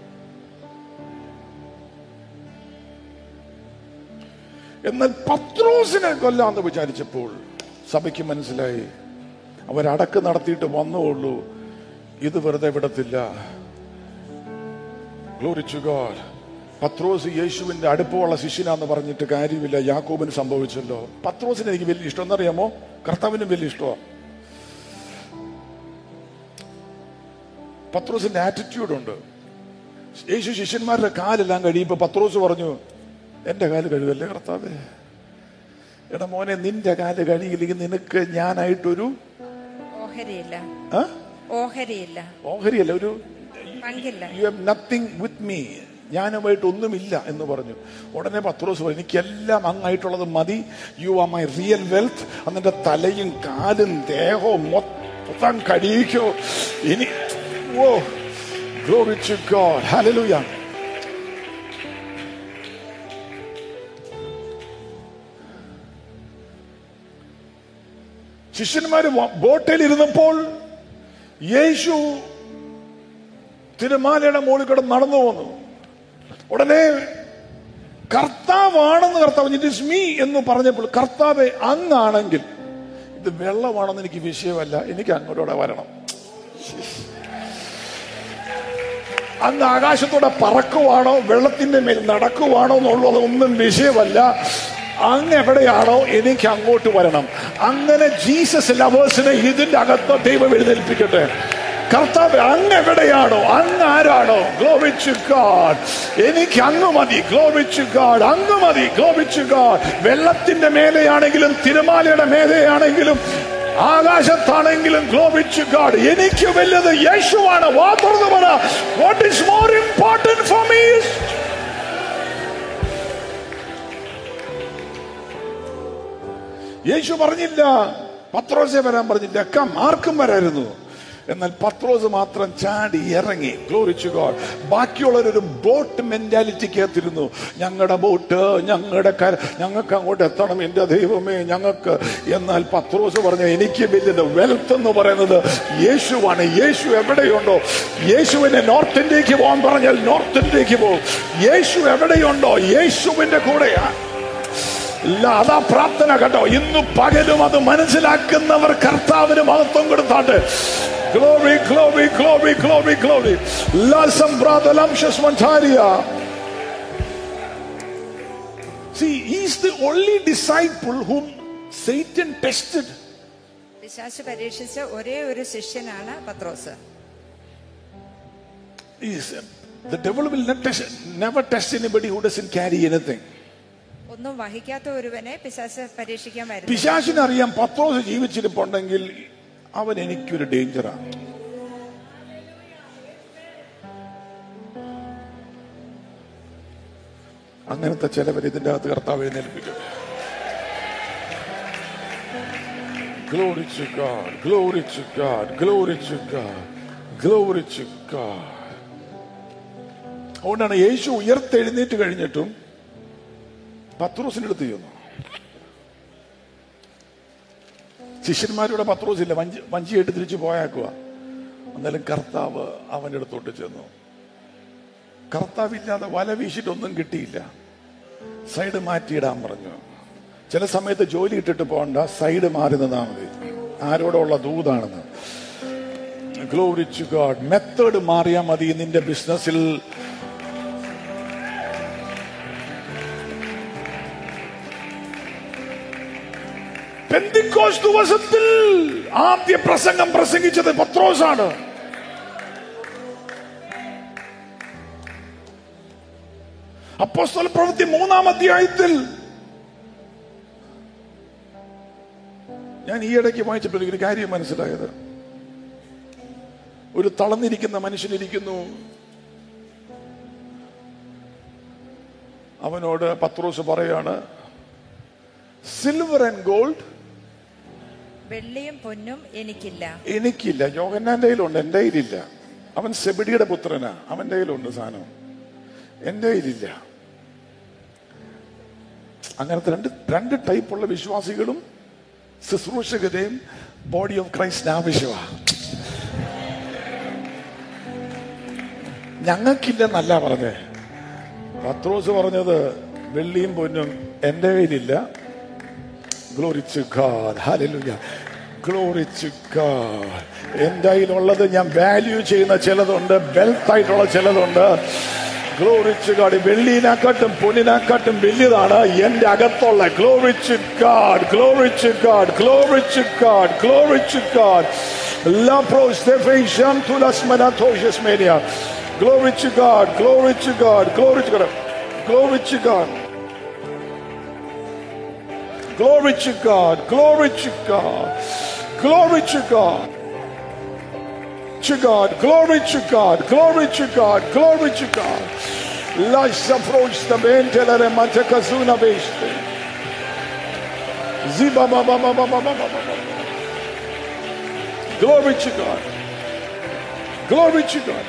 എന്നാൽ പത്രോസിനെ കൊല്ലാന്ന് വിചാരിച്ചപ്പോൾ സഭയ്ക്ക് മനസ്സിലായി അവരടക്ക് നടത്തിയിട്ട് വന്നുള്ളൂ ഇത് വെറുതെ വിടത്തില്ല ഗ്ലോറിച്ചു ഗോഡ് പത്രോസ് യേശുവിന്റെ അടുപ്പമുള്ള ശിഷ്യനാന്ന് പറഞ്ഞിട്ട് കാര്യമില്ല യാക്കോബിന് സംഭവിച്ചല്ലോ പത്രോസിന് എനിക്ക് വലിയ ഇഷ്ടം എന്നറിയാമോ കർത്താവിനും വലിയ ഇഷ്ടമാണ് പത്രോസിന്റെ ആറ്റിറ്റ്യൂഡ് ഉണ്ട് യേശു ശിഷ്യന്മാരുടെ കാലെല്ലാം കഴിയുമ്പോ പത്രോസ് പറഞ്ഞു എന്റെ കാല് കഴിവല്ലേ കർത്താവേ എടാ മോനെ നിന്റെ കാല് കഴിയില്ലെങ്കിൽ നിനക്ക് ഞാനായിട്ടൊരു ഓഹരിയില്ല ആ? ഓഹരിയില്ല ഓഹരിയല്ല ഒരു പങ്കില്ല you have nothing with me ഞാനുമായിട്ട് ഒന്നുമില്ല എന്ന് പറഞ്ഞു ഉടനെ പത്രോസ് പറഞ്ഞു എനിക്കെല്ലാം അങ്ങായിട്ടുള്ളത് മതി you are my real wealth എന്നിന്റെ തലയും കാലും ദേഹവും മൊത്തം കഴിയിക്കോ ഇനി ഓ Glory to God. Hallelujah. ശിഷ്യന്മാര് ബോട്ടിൽ ഇരുന്നപ്പോൾ യേശു തിരുമാലയുടെ മുകളിൽ കിടന്ന് നടന്നു പോന്നു ഉടനെ കർത്താവാണെന്ന് കർത്താവ് ഇറ്റ് ഇസ് മീ എന്ന് പറഞ്ഞപ്പോൾ കർത്താവ് അങ്ങാണെങ്കിൽ ഇത് വെള്ളമാണെന്ന് എനിക്ക് വിഷയമല്ല എനിക്ക് അങ്ങോട്ടൂടെ വരണം അങ്ങ് ആകാശത്തൂടെ പറക്കുവാണോ വെള്ളത്തിന്റെ മേൽ നടക്കുവാണോ എന്നുള്ളത് ഒന്നും വിഷയമല്ല അങ്ങ് എവിടെയാണോ എനിക്ക് അങ്ങോട്ട് വരണം അങ്ങനെ ജീസസ് ലവേഴ്സിനെ ഇതിന്റെ അകത്ത് ദൈവം എഴുന്നേൽപ്പിക്കട്ടെ കർത്താവ് അങ്ങ് എവിടെയാണോ അങ്ങ് ആരാണോ ഗ്ലോവിച്ച് ഗാഡ് എനിക്ക് അങ്ങ് മതി ഗ്ലോവിച്ച് ഗാഡ് അങ്ങ് മതി ഗ്ലോവിച്ച് ഗാഡ് വെള്ളത്തിന്റെ മേലെയാണെങ്കിലും തിരുമാലയുടെ മേലെയാണെങ്കിലും ആകാശത്താണെങ്കിലും ഗ്ലോവിച്ച് ഗാഡ് എനിക്ക് വലുത് യേശുവാണ് വാ തുറന്നു പറ what is more important for me യേശു പറഞ്ഞില്ല പത്രോസെ വരാൻ പറഞ്ഞില്ല കം ആർക്കും വരായിരുന്നു എന്നാൽ പത്രോസ് മാത്രം ചാടി ഇറങ്ങി ഗ്ലോറിച്ചു ഗോഡ് ബാക്കിയുള്ളവരൊരു ബോട്ട് മെന്റാലിറ്റിക്കകത്തിരുന്നു ഞങ്ങളുടെ ബോട്ട് ഞങ്ങളുടെ കര ഞങ്ങൾക്ക് അങ്ങോട്ട് എത്തണം എന്റെ ദൈവമേ ഞങ്ങൾക്ക് എന്നാൽ പത്രോസ് പറഞ്ഞ എനിക്ക് വലിയത് വെൽത്ത് എന്ന് പറയുന്നത് യേശുവാണ് യേശു എവിടെയുണ്ടോ യേശുവിനെ നോർത്ത് ഇന്ത്യക്ക് പോകാൻ പറഞ്ഞാൽ നോർത്ത് ഇന്ത്യക്ക് പോകും യേശു എവിടെയുണ്ടോ യേശുവിന്റെ കൂടെയാ ഇല്ല അതാ പ്രാർത്ഥന കേട്ടോ ഇന്ന് പകലും അത് മനസ്സിലാക്കുന്നവർ കർത്താവിന് മഹത്വം കൊടുത്താട്ട് glory glory glory glory glory ലാസം പ്രാതലം ശസ്മൻധാരിയ See, he's the only disciple whom Satan tested. പിശാശ് പരീക്ഷിച്ച ഒരേ ഒരു ശിഷ്യനാണ് പത്രോസ് He's, the devil will not test, never test anybody who doesn't carry anything. ഒന്നും വഹിക്കാത്ത ഒരുവനെ പിശാശ് പരീക്ഷിക്കാൻ വരുന്നു പിശാചിന് അറിയാം പത്രോസ് ജീവിച്ചിരിപ്പുണ്ടെങ്കിൽ അവൻ എനിക്കൊരു ഡേഞ്ചറാണ് അങ്ങനത്തെ ചിലവർ ഇതിന്റെ അകത്ത് കർത്താവ് എഴുന്നേൽപ്പിക്കും Glory to God, glory to God, glory to God, glory to God. അതുകൊണ്ടാണ് യേശു ഉയർത്തെഴുന്നേറ്റ് കഴിഞ്ഞിട്ടും പത്രോസിന്റെ അടുത്ത് ചെന്നു ശിഷ്യന്മാരുടെ പത്രോസില്ല വഞ്ചി വഞ്ചിയായിട്ട് തിരിച്ചു പോയാക്കുക എന്നാലും കർത്താവ് അവൻ്റെ അടുത്തോട്ട് ചെന്നു കർത്താവില്ലാതെ വല വീശിട്ടൊന്നും കിട്ടിയില്ല സൈഡ് മാറ്റിയിടാൻ പറഞ്ഞു ചില സമയത്ത് ജോലി ഇട്ടിട്ട് പോകണ്ട സൈഡ് മാറി നിന്നാ മതി ആരോടുള്ള ദൂതാണെന്ന് ഗ്ലോറിച്ചു ഗാഡ് മെത്തേഡ് മാറിയാൽ മതി നിന്റെ ബിസിനസ്സിൽ പെന്തിക്കോസ് ദിവസത്തിൽ ആദ്യ പ്രസംഗം പ്രസംഗിച്ചത് പത്രോസാണ് അപ്പോസ്തല പ്രവൃത്തി മൂന്നാം അധ്യായത്തിൽ ഞാൻ ഈ ഇടയ്ക്ക് വായിച്ചപ്പോൾ ഒരു കാര്യം മനസ്സിലായത് ഒരു തളർന്നിരിക്കുന്ന മനുഷ്യനിരിക്കുന്നു അവനോട് പത്രോസ് പറയാണ് സിൽവർ ആൻഡ് ഗോൾഡ് വെള്ളിയും പൊന്നും എനിക്കില്ല എനിക്കില്ല യോഹന്നാന്റെ കയ്യിലുണ്ട് എൻ്റെ കയ്യിലില്ല അവൻ സെബിഡിയുടെ പുത്രനാ അവന്റെ കയ്യിലുണ്ട് സാധനം എൻ്റെ കയ്യിലില്ല അങ്ങനത്തെ രണ്ട് രണ്ട് ടൈപ്പുള്ള വിശ്വാസികളും ശുശ്രൂഷകരെയും ബോഡി ഓഫ് ക്രൈസ്റ്റിന് ആവശ്യമാണ് ഞങ്ങൾക്കില്ലെന്നല്ല പറഞ്ഞേ പത്രോസ് പറഞ്ഞത് വെള്ളിയും പൊന്നും എൻ്റെ കയ്യിലില്ല glory to God hallelujah glory to God എൻ്റെ കയ്യിലുള്ളത് ഞാൻ വാല്യൂ ചെയ്യുന്ന ചിലതുണ്ട് വെൽത്ത് ആയിട്ടുള്ള ചിലതുണ്ട് ഗ്ലോറി ടു ഗാഡ് വെള്ളിനെക്കാട്ടും പൊന്നിനെക്കാട്ടും വലിയതാണ് എൻ്റെ അകത്തുള്ള glory to God glory to God glory to God glory to God La prostefation to las manatoshes media. Glory to God, glory to God, glory to God, glory to God. Glory to God. Glory to God. Glory to God. To God. Glory to God. Glory to God. Glory to God. Lascia frosta ventelere mantekazuna veste. Ziba ba ba ba ba ba ba ba ba ba. Glory to God. Glory to God.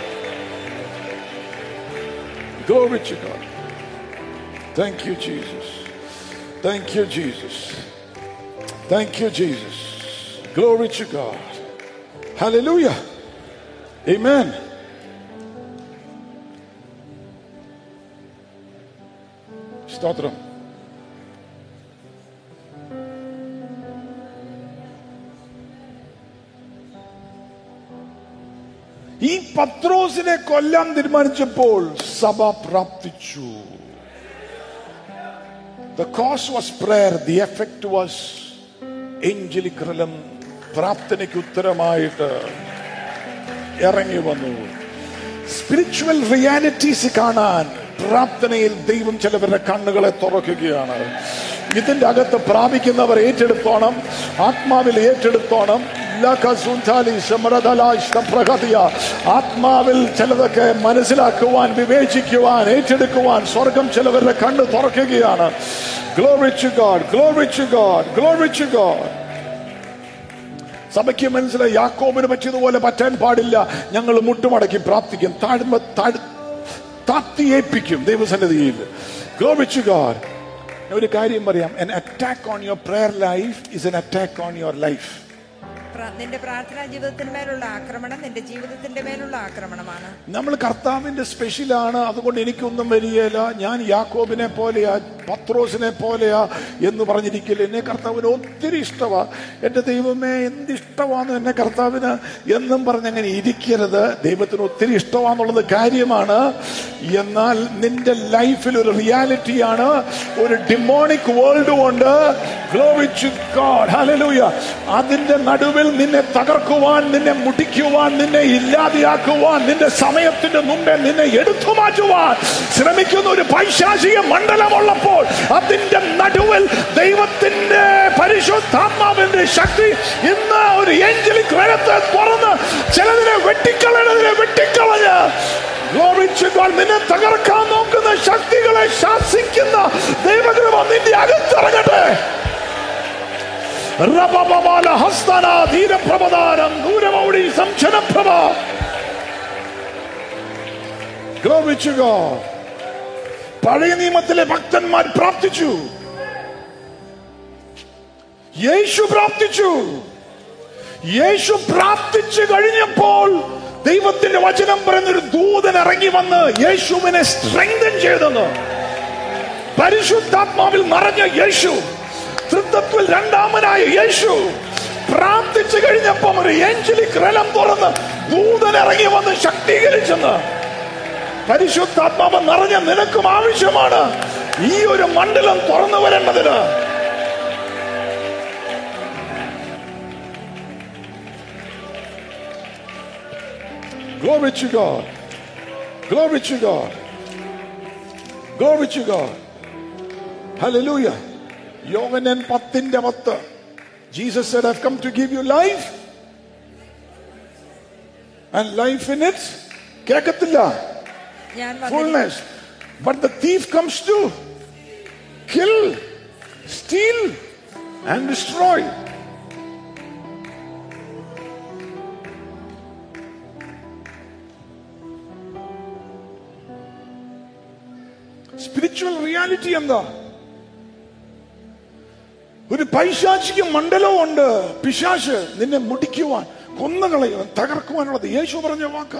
Glory to God. Thank you, Jesus. Thank you, Jesus. Thank you, Jesus. Glory to God. Hallelujah. Amen. സ്തോത്രം ഈ പത്രോസിനെ കൊല്ലാൻ തീരുമാനിച്ചപ്പോൾ സഭ പ്രാപ്തിച്ചു The cause was prayer. The effect was angelic realm. പ്രാർത്ഥനയ്ക്ക് ഉത്തരമായിട്ട് ഇറങ്ങി വന്നു സ്പിരിച്വൽ റിയാലിറ്റീസ് കാണാൻ പ്രാർത്ഥനയിൽ ദൈവം ചിലവരുടെ കണ്ണുകളെ തുറക്കുകയാണ് ഇതിന്റെ അകത്ത് പ്രാപിക്കുന്നവർ ഏറ്റെടുത്തോണം ആത്മാവിൽ ഏറ്റെടുത്തോണം ലഖസുന്താലി സമരതലാഷ്ടപ്രകതിയ. ആത്മാവിൽ ചിലതൊക്കെ മനസ്സിലാക്കുവാൻ വിവേചിക്കുവാൻ ഏറ്റെടുക്കുവാൻ സ്വർഗം ചിലവരുടെ കണ്ണ് തുറക്കുകയാണ് Glory to God, glory to God, glory to God. സഭയ്ക്ക് മനസ്സിലായി യാക്കോബിന് പറ്റിയതുപോലെ പറ്റാൻ പാടില്ല ഞങ്ങൾ മുട്ടുമടക്കി പ്രാർത്ഥിക്കും താഴ്മ താഴ് താത്തിയേൽപ്പിക്കും ദൈവസന്നിധിയിൽ Glory to God. ഞാൻ ഒരു കാര്യം പറയാം an attack on your prayer life is an attack on your life പ്ര- നിന്റെ പ്രാർത്ഥനാ ജീവിതത്തിന് മേലുള്ള ആക്രമണം നിന്റെ ജീവിതത്തിന്റെ മേലുള്ള ആക്രമണമാണ് നമ്മൾ കർത്താവിന്റെ സ്പെഷ്യലാണ് അതുകൊണ്ട് എനിക്കൊന്നും വരികയില്ല ഞാൻ യാക്കോബിനെ പോലെയാ പത്രോസിനെ പോലെയാ എന്ന് പറഞ്ഞിരിക്കില്ല എന്നെ കർത്താവിന് ഒത്തിരി ഇഷ്ടമാ എന്റെ ദൈവമേ എന്ത് ഇഷ്ടമാന്ന് എന്നെ കർത്താവിന് എന്നും പറഞ്ഞ് അങ്ങനെ ഇരിക്കരുത് ദൈവത്തിന് ഒത്തിരി ഇഷ്ടമാന്നുള്ളത് കാര്യമാണ് എന്നാൽ നിന്റെ ലൈഫിൽ ഒരു റിയാലിറ്റിയാണ് ഒരു ഡിമോണിക് വേൾഡ് ഉണ്ട് Glory to God. Hallelujah. അതിന്റെ നടുവിൽ നിന്നെ തകർക്കുവാൻ നിന്നെ മുടിക്കുവാൻ നിന്നെ ഇല്ലാതെയാക്കുവാൻ നിന്റെ സമയത്തിന്റെ മുമ്പേ നിന്നെ എടുത്തു മാറ്റുവാൻ ശ്രമിക്കുന്ന ഒരു പൈശാചിക മണ്ഡലമുള്ളപ്പോൾ അതിന്റെ നടുവിൽ ദൈവത്തിന്റെ പരിശുദ്ധാത്മാവിന്റെ ശക്തി ഇന്ന് ഒരു ഏഞ്ചലിക് ഗ്രഹത്തെ തുറന്ന് ചിലതിനെ വെട്ടിക്കളയണതിനെ വെട്ടിക്കളഞ്ഞ് Glory to God. നിന്നെ തകർക്കാൻ നോക്കുന്ന ശക്തികളെ ശാസിക്കുന്ന ദൈവകൃപ നിന്റെ അകത്തിറങ്ങട്ടെ റബബബാല ഹസ്തന ധീരപ്രഭദാനം ദൂരമൗടി സംശനപ്രഭ Glory to God. പഴയ നിയമത്തിലെ ഭക്തന്മാർ പ്രാർത്ഥിച്ചു യേശു പ്രാർത്ഥിച്ചു യേശു പ്രാർത്ഥിച്ചു കഴിഞ്ഞപ്പോൾ ദൈവത്തിന്റെ വചനം പറയുന്ന ഒരു ദൂതൻ ഇറങ്ങി വന്ന് യേശുവിനെ സ്ട്രെങ്തൻ ചെയ്തെന്ന് പരിശുദ്ധാത്മാവിൽ നിറഞ്ഞ യേശു തൃത്വത്തിൽ രണ്ടാമനായ യേശു പ്രാർത്ഥിച്ചു കഴിഞ്ഞപ്പം ഒരു ഏഞ്ചലിക് റലം തുറന്ന് ദൂതൻ ഇറങ്ങി വന്ന് ശക്തീകരിച്ചെന്ന് പരിശുദ്ധാത്മാവ് നിറഞ്ഞ നിനക്കും ആവശ്യമാണ് ഈ ഒരു മണ്ഡലം തുറന്നു വരേണ്ടതിന് Glory to God. Glory to God. Glory to God. Hallelujah. യോഹനൻ പത്തിന്റെ പത്ത് Jesus said I've come to give you life and life in it കേൾക്കത്തില്ല ഞാൻ വന്നിരി- fullness but the thief comes to kill steal and destroy spiritual reality എന്താ ഒരു പൈശാചിക മണ്ഡലവും ഉണ്ട് പിശാശ് നിന്നെ മുടിക്കുവാൻ കൊന്നുകളയുവാൻ തകർക്കുവാനുള്ളത് യേശു പറഞ്ഞ വാക്ക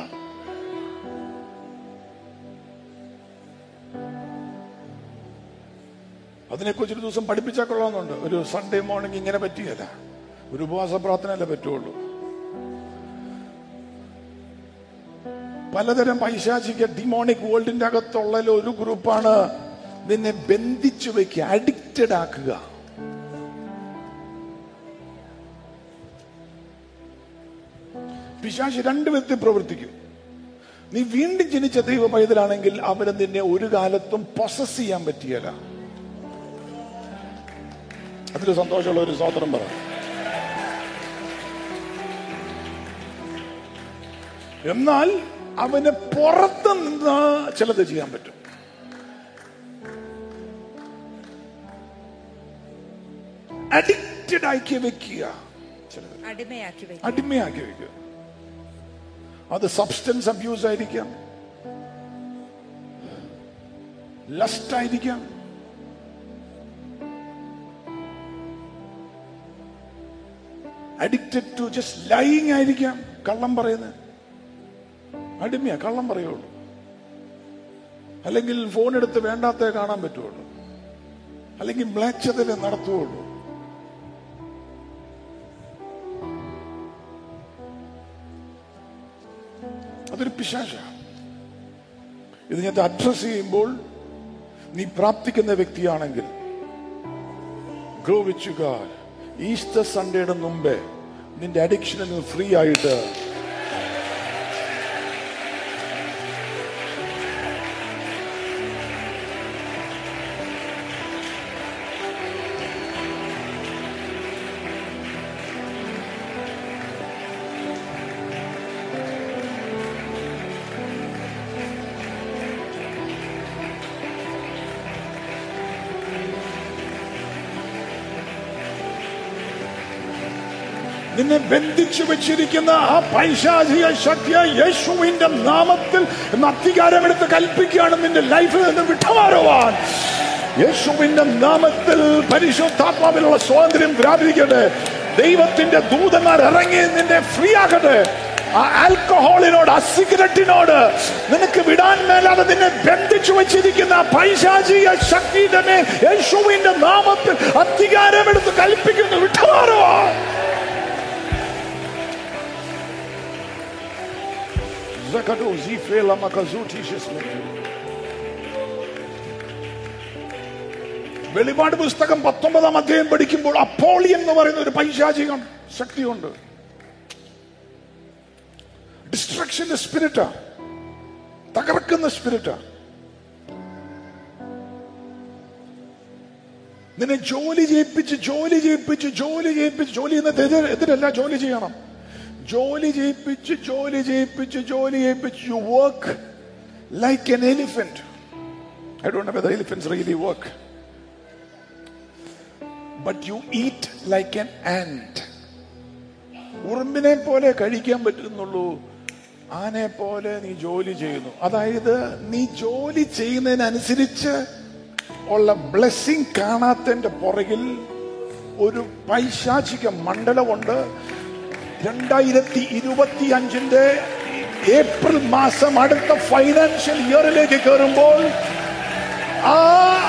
അതിനെക്കുറിച്ച് ഒരു ദിവസം പഠിപ്പിച്ചാൽ കൊള്ളാമെന്നുണ്ട് ഒരു സൺഡേ മോർണിംഗ് ഇങ്ങനെ പറ്റിയല്ല ഒരു ഉപവാസ പ്രാർത്ഥനയല്ലേ പറ്റുള്ളൂ പലതരം പൈശാചിക ഡിമോണിക് വേൾഡിന്റെ അകത്തുള്ള ഒരു ഗ്രൂപ്പാണ് നിന്നെ ബന്ധിച്ചു വെക്കുക അഡിക്റ്റഡ് ആക്കുക പിശാചി രണ്ട് വിധത്തിൽ പ്രവർത്തിക്കും നീ വീണ്ടും ജനിച്ച ദൈവ പൈതലാണെങ്കിൽ അവന് നിന്നെ ഒരു കാലത്തും പൊസസ് ചെയ്യാൻ പറ്റിയല്ല അതിൽ സന്തോഷമുള്ള ഒരു സ്വതന്ത്രം പറ എന്നാൽ അവന് പുറത്ത് നിന്ന് ചിലത് ചെയ്യാൻ പറ്റും അഡിക്റ്റഡ് ആക്കി വെക്കുക ചിലത് അടിമയാക്കി വയ്ക്കും അടിമയാക്കി വെക്കുക അത് സബ്സ്റ്റൻസ് അബ്യൂസ് ആയിരിക്കാം ലസ്റ്റ് ആയിരിക്കാം അഡിക്റ്റഡ് ടു ജസ്റ്റ് ലൈങ് ആയിരിക്കാം കള്ളം പറയുന്നത് അടിമയാ കള്ളം പറയുള്ളൂ അല്ലെങ്കിൽ ഫോൺ എടുത്ത് വേണ്ടാത്ത കാണാൻ പറ്റുള്ളൂ അല്ലെങ്കിൽ മ്ലേച്ഛതയെ നടത്തുകയുള്ളൂ അതൊരു പിശാച ഇത് ഞാൻ അഡ്രസ് ചെയ്യുമ്പോൾ നീ പ്രാപ്തിക്കുന്ന വ്യക്തിയാണെങ്കിൽ ഗ്രോവിച്ചു ഈസ്റ്റർ സൺഡേയുടെ മുമ്പേ നിന്റെ അഡിക്ഷനിൽ നിന്ന് ഫ്രീ ആയിട്ട് നിന്നെ ബന്ധിച്ചു വെച്ചിരിക്കുന്ന ആ പൈശാചിക ശക്തിയെ യേശുവിന്റെ നാമത്തിൽ ഇന്ന് അധികാരമെടുത്ത് കൽപ്പിക്കുകയാണ് നിന്റെ ലൈഫിൽ നിന്ന് വിട്ടുമാറുവാൻ യേശുവിന്റെ നാമത്തിൽ പരിശുദ്ധാത്മാവിലുള്ള സ്വാതന്ത്ര്യം വ്യാപിക്കട്ടെ ദൈവത്തിന്റെ ദൂതന്മാർ ഇറങ്ങി നിന്നെ ഫ്രീ ആക്കട്ടെ ആ ആൽക്കഹോളിനോട് ആ സിഗരറ്റിനോട് നിനക്ക് വിടാൻ മേലാതെ നിന്നെ ബന്ധിച്ചു വെച്ചിരിക്കുന്ന ആ പൈശാചിക ശക്തിയുടെ മേൽ യേശുവിന്റെ നാമത്തിൽ അധികാരമെടുത്ത് കൽപ്പിക്കുന്നു വിട്ടുമാറുവാ Zakado zifela makazuti shisme. വെളിപാട് പുസ്തകം പത്തൊമ്പതാം അധ്യായം പഠിക്കുമ്പോൾ അപ്പോളി എന്ന് പറയുന്ന ഒരു പൈശാചികം ശക്തിയുണ്ട് ഡിസ്ട്രക്ഷന്റെ സ്പിരിറ്റാ തകർക്കുന്ന സ്പിരിറ്റാ നിന്നെ ജോലി ചെയ്യിപ്പിച്ച് ജോലി ചെയ്യിപ്പിച്ച് ജോലി ചെയ്യിപ്പിച്ച് ജോലി ചെയ്യുന്നത് എതിർ- എതിരല്ല ജോലി ചെയ്യണം ജോലി ചെയ്യിപ്പിച്ച് ജോലി ചെയ്യിപ്പിച്ച് ജോലി ചെയ്യിപ്പിച്ച് you work like an elephant I don't know whether elephants really work but you eat like an ant ഉറുമ്പിനെ പോലെ കഴിക്കാൻ പറ്റുന്നുള്ളൂ ആനെ പോലെ നീ ജോലി ചെയ്യുന്നു അതായത് നീ ജോലി ചെയ്യുന്നതിനനുസരിച്ച് ഉള്ള ബ്ലെസ്സിങ് കാണാത്തതിന്റെ പുറകിൽ ഒരു പൈശാചിക മണ്ഡലമുണ്ട് രണ്ടായിരത്തി ഇരുപത്തി അഞ്ചിന്റെ ഏപ്രിൽ മാസം അടുത്ത ഫൈനാൻഷ്യൽ ഇയറിലേക്ക് കയറുമ്പോൾ ആ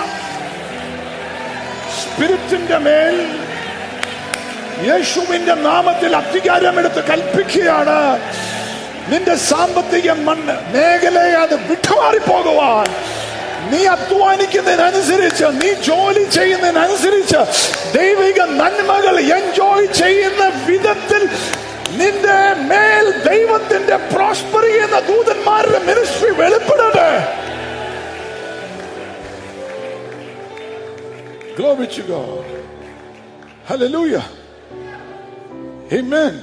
സ്പിരിറ്റിന്റെ മേൽ യേശുവിന്റെ നാമത്തിൽ അധികാരമെടുത്ത് കൽപ്പിക്കുകയാണ് നിന്റെ സാമ്പത്തിക മണ്ണ് മേഖലയെ അത് വിട്ടുമാറി പോകുവാൻ നീ അധ്വാനിക്കുന്നതിനനുസരിച്ച് നീ ജോലി ചെയ്യുന്നതിനനുസരിച്ച് ദൈവിക നന്മകൾ എൻജോയ് ചെയ്യുന്ന വിധത്തിൽ നിന്റെ മേൽ ദൈവത്തിന്റെ പ്രോസ്പർ ചെയ്യുന്ന ദൂതന്മാരുടെ മിനിസ്ട്രി വെളിപ്പെടട്ടെ Glory to God. Hallelujah. Amen.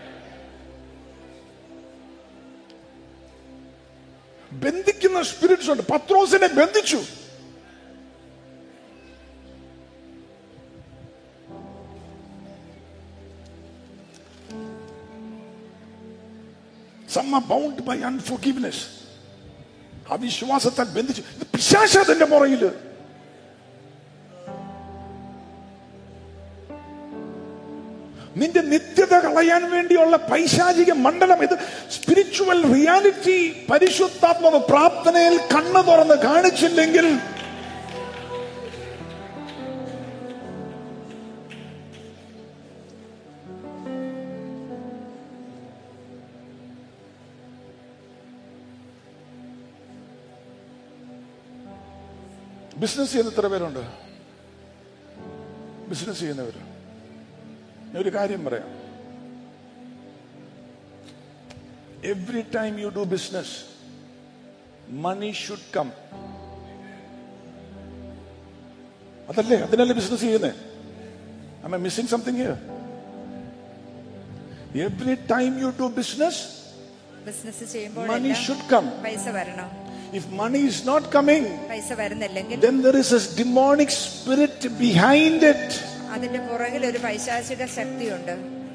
ബന്ധിക്കുന്ന സ്പിരിറ്റ്സ് ഉണ്ട് പത്രോസിനെ ബന്ധിച്ചു Some are bound by unforgiveness. അവിശ്വാസത്താൽ ബന്ധിച്ചു ഇത് പിശാച അതിന്റെ പുറകില് നിന്റെ നിത്യത കളയാൻ വേണ്ടിയുള്ള പൈശാചിക മണ്ഡലം ഇത് സ്പിരിച്വൽ റിയാലിറ്റി പരിശുദ്ധാത്മാവ് പ്രാർത്ഥനയിൽ കണ്ണു തുറന്ന് കാണിച്ചില്ലെങ്കിൽ ബിസിനസ് ചെയ്യുന്ന എത്ര പേരുണ്ട് ബിസിനസ് ചെയ്യുന്നവര് ഞാൻ ഒരു കാര്യം പറയാം every time you do business money should come അതല്ലേ അതിനല്ലേ ബിസിനസ് ചെയ്യുന്നേ I missing something here every time you do business business ചെയ്യുമ്പോൾ മണി എല്ലാം ഷുഡ് കം പൈസ വരണം if money is not coming പൈസ വരുന്നില്ലെങ്കിൽ then there is a demonic spirit behind it അതിന്റെ പുറകിൽ ഒരു പൈശാചിക ശക്തിയുണ്ട്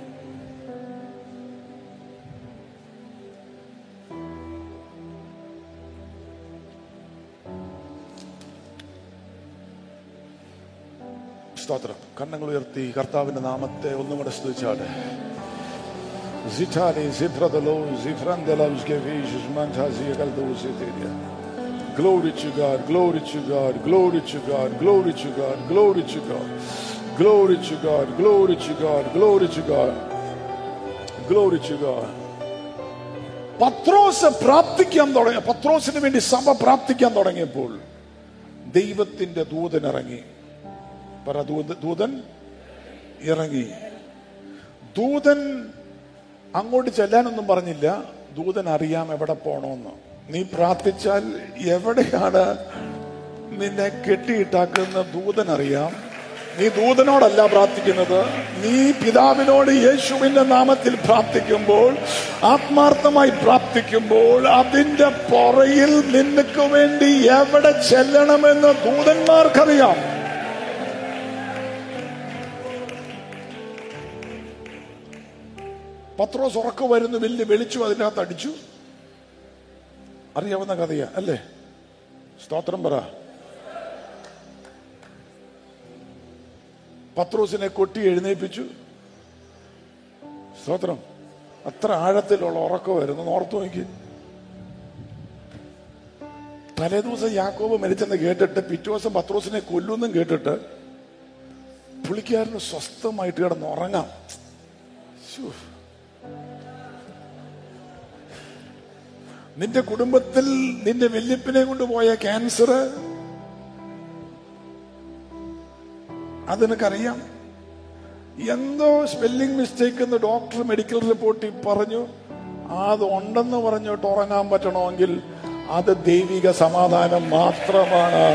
സ്തോത്രം കണ്ണുകൾ ഉയർത്തി കർത്താവിന്റെ നാമത്തെ ഒന്നും കൂടെ സ്തുതിച്ചാട്ടെ Zitani zifradalo zifrandalos gevijus mantaziagaldo ziteria. Glory to God, glory to God, glory to God, glory to God, glory to God, glory to God, glory to God, glory to God, glory to God. പത്രോസ് പ്രാർത്ഥിക്കാൻ തുടങ്ങി പത്രോസിന് വേണ്ടി സഭ പ്രാർത്ഥിക്കാൻ തുടങ്ങിയപ്പോൾ ദൈവത്തിന്റെ ദൂതൻ ഇറങ്ങി പറ ദൂത- ദൂതൻ ഇറങ്ങി ദൂതൻ അങ്ങോട്ട് ചെല്ലാനൊന്നും പറഞ്ഞില്ല ദൂതൻ അറിയാം എവിടെ പോണോന്ന് നീ പ്രാർത്ഥിച്ചാൽ എവിടെയാണ് നിന്നെ കെട്ടിയിട്ടാക്കുന്ന ദൂതൻ അറിയാം നീ ദൂതനോടല്ല പ്രാർത്ഥിക്കുന്നത് നീ പിതാവിനോട് യേശുവിന്റെ നാമത്തിൽ പ്രാർത്ഥിക്കുമ്പോൾ ആത്മാർത്ഥമായി പ്രാർത്ഥിക്കുമ്പോൾ അതിന്റെ പുറയിൽ നിനക്ക് വേണ്ടി എവിടെ ചെല്ലണമെന്ന് ദൂതന്മാർക്കറിയാം പത്രോസ് ഉറക്കം വരുന്നു വലിയ വെളിച്ചു അതിൻ്റെ അകത്ത് അടിച്ചു അറിയാവുന്ന കഥയാ അല്ലേ സ്തോത്രം പറ പത്രോസിനെ കൊട്ടി എഴുന്നേൽപ്പിച്ചു സ്തോത്രം അത്ര ആഴത്തിലുള്ള ഉറക്കമായിരുന്നു ഓർത്തു നോക്കി തലേദിവസം യാക്കോബ് മരിച്ചെന്ന് കേട്ടിട്ട് പിറ്റേ ദിവസം പത്രോസിനെ കൊല്ലുമെന്നും കേട്ടിട്ട് പുള്ളിക്കാരന് സ്വസ്ഥമായിട്ട് കിടന്ന് ഉറങ്ങാം ശ്ശോ. നിന്റെ കുടുംബത്തിൽ നിന്റെ വല്യപ്പനെ കൊണ്ടുപോയ ക്യാൻസർ അത് നിനക്കറിയാം എന്തോ സ്പെല്ലിംഗ് മിസ്റ്റേക്ക് എന്ന് ഡോക്ടർ മെഡിക്കൽ റിപ്പോർട്ടിൽ പറഞ്ഞു അത് ഉണ്ടെന്ന് പറഞ്ഞിട്ട് ഉറങ്ങാൻ പറ്റണമെങ്കിൽ അത് ദൈവിക സമാധാനം മാത്രമാണ്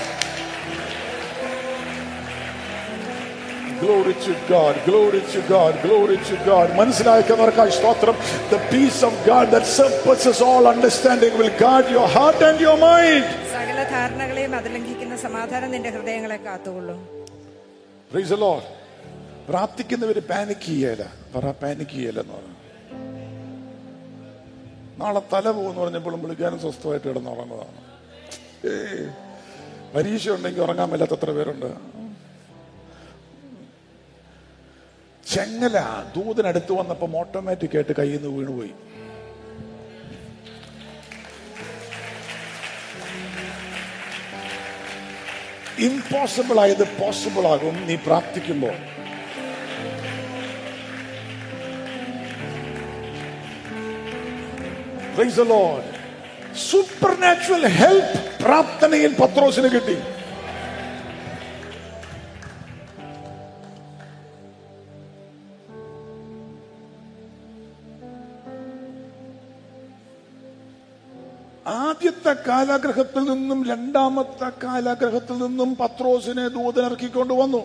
Glory to God, glory to God, glory to God. മനസ്സിലാക്കുന്നവർക്കായി സ്തോത്രം The peace of God that surpasses all understanding will guard your heart and your mind. സകല ധാരണകളെയും അതിലംഘിക്കുന്ന സമാധാനം നിന്റെ ഹൃദയങ്ങളെ കാത്തുകൊള്ളും Praise the Lord. പ്രാർത്ഥിക്കുന്നവര് പാനിക് ചെയ്യല പറ പാനിക് ചെയ്യല എന്ന് പറഞ്ഞു നാളെ തല പോകുന്നു പറഞ്ഞപ്പോഴും വിളിക്കാനും സ്വസ്ഥമായിട്ട് കിടന്നുറങ്ങുന്നതാണ് ഏ പരീക്ഷ ഉണ്ടെങ്കിൽ ഉറങ്ങാൻ മേലാത്ത എത്ര പേരുണ്ട് ചെങ്ങല ദൂതനടുത്ത് വന്നപ്പം ഓട്ടോമാറ്റിക് ആയിട്ട് കയ്യിൽ നിന്ന് വീണുപോയി ഇമ്പോസിബിൾ ആയത് പോസിബിൾ ആകും നീ പ്രാർത്ഥിക്കുമ്പോൾ Praise the Lord. Supernatural help പ്രാർത്ഥനയിൽ പത്രോസിന് കിട്ടി ആദ്യത്തെ കാലാഗ്രഹത്തിൽ നിന്നും രണ്ടാമത്തെ കാലാഗ്രഹത്തിൽ നിന്നും പത്രോസിനെ ദൂതനിറക്കിക്കൊണ്ട് വന്നു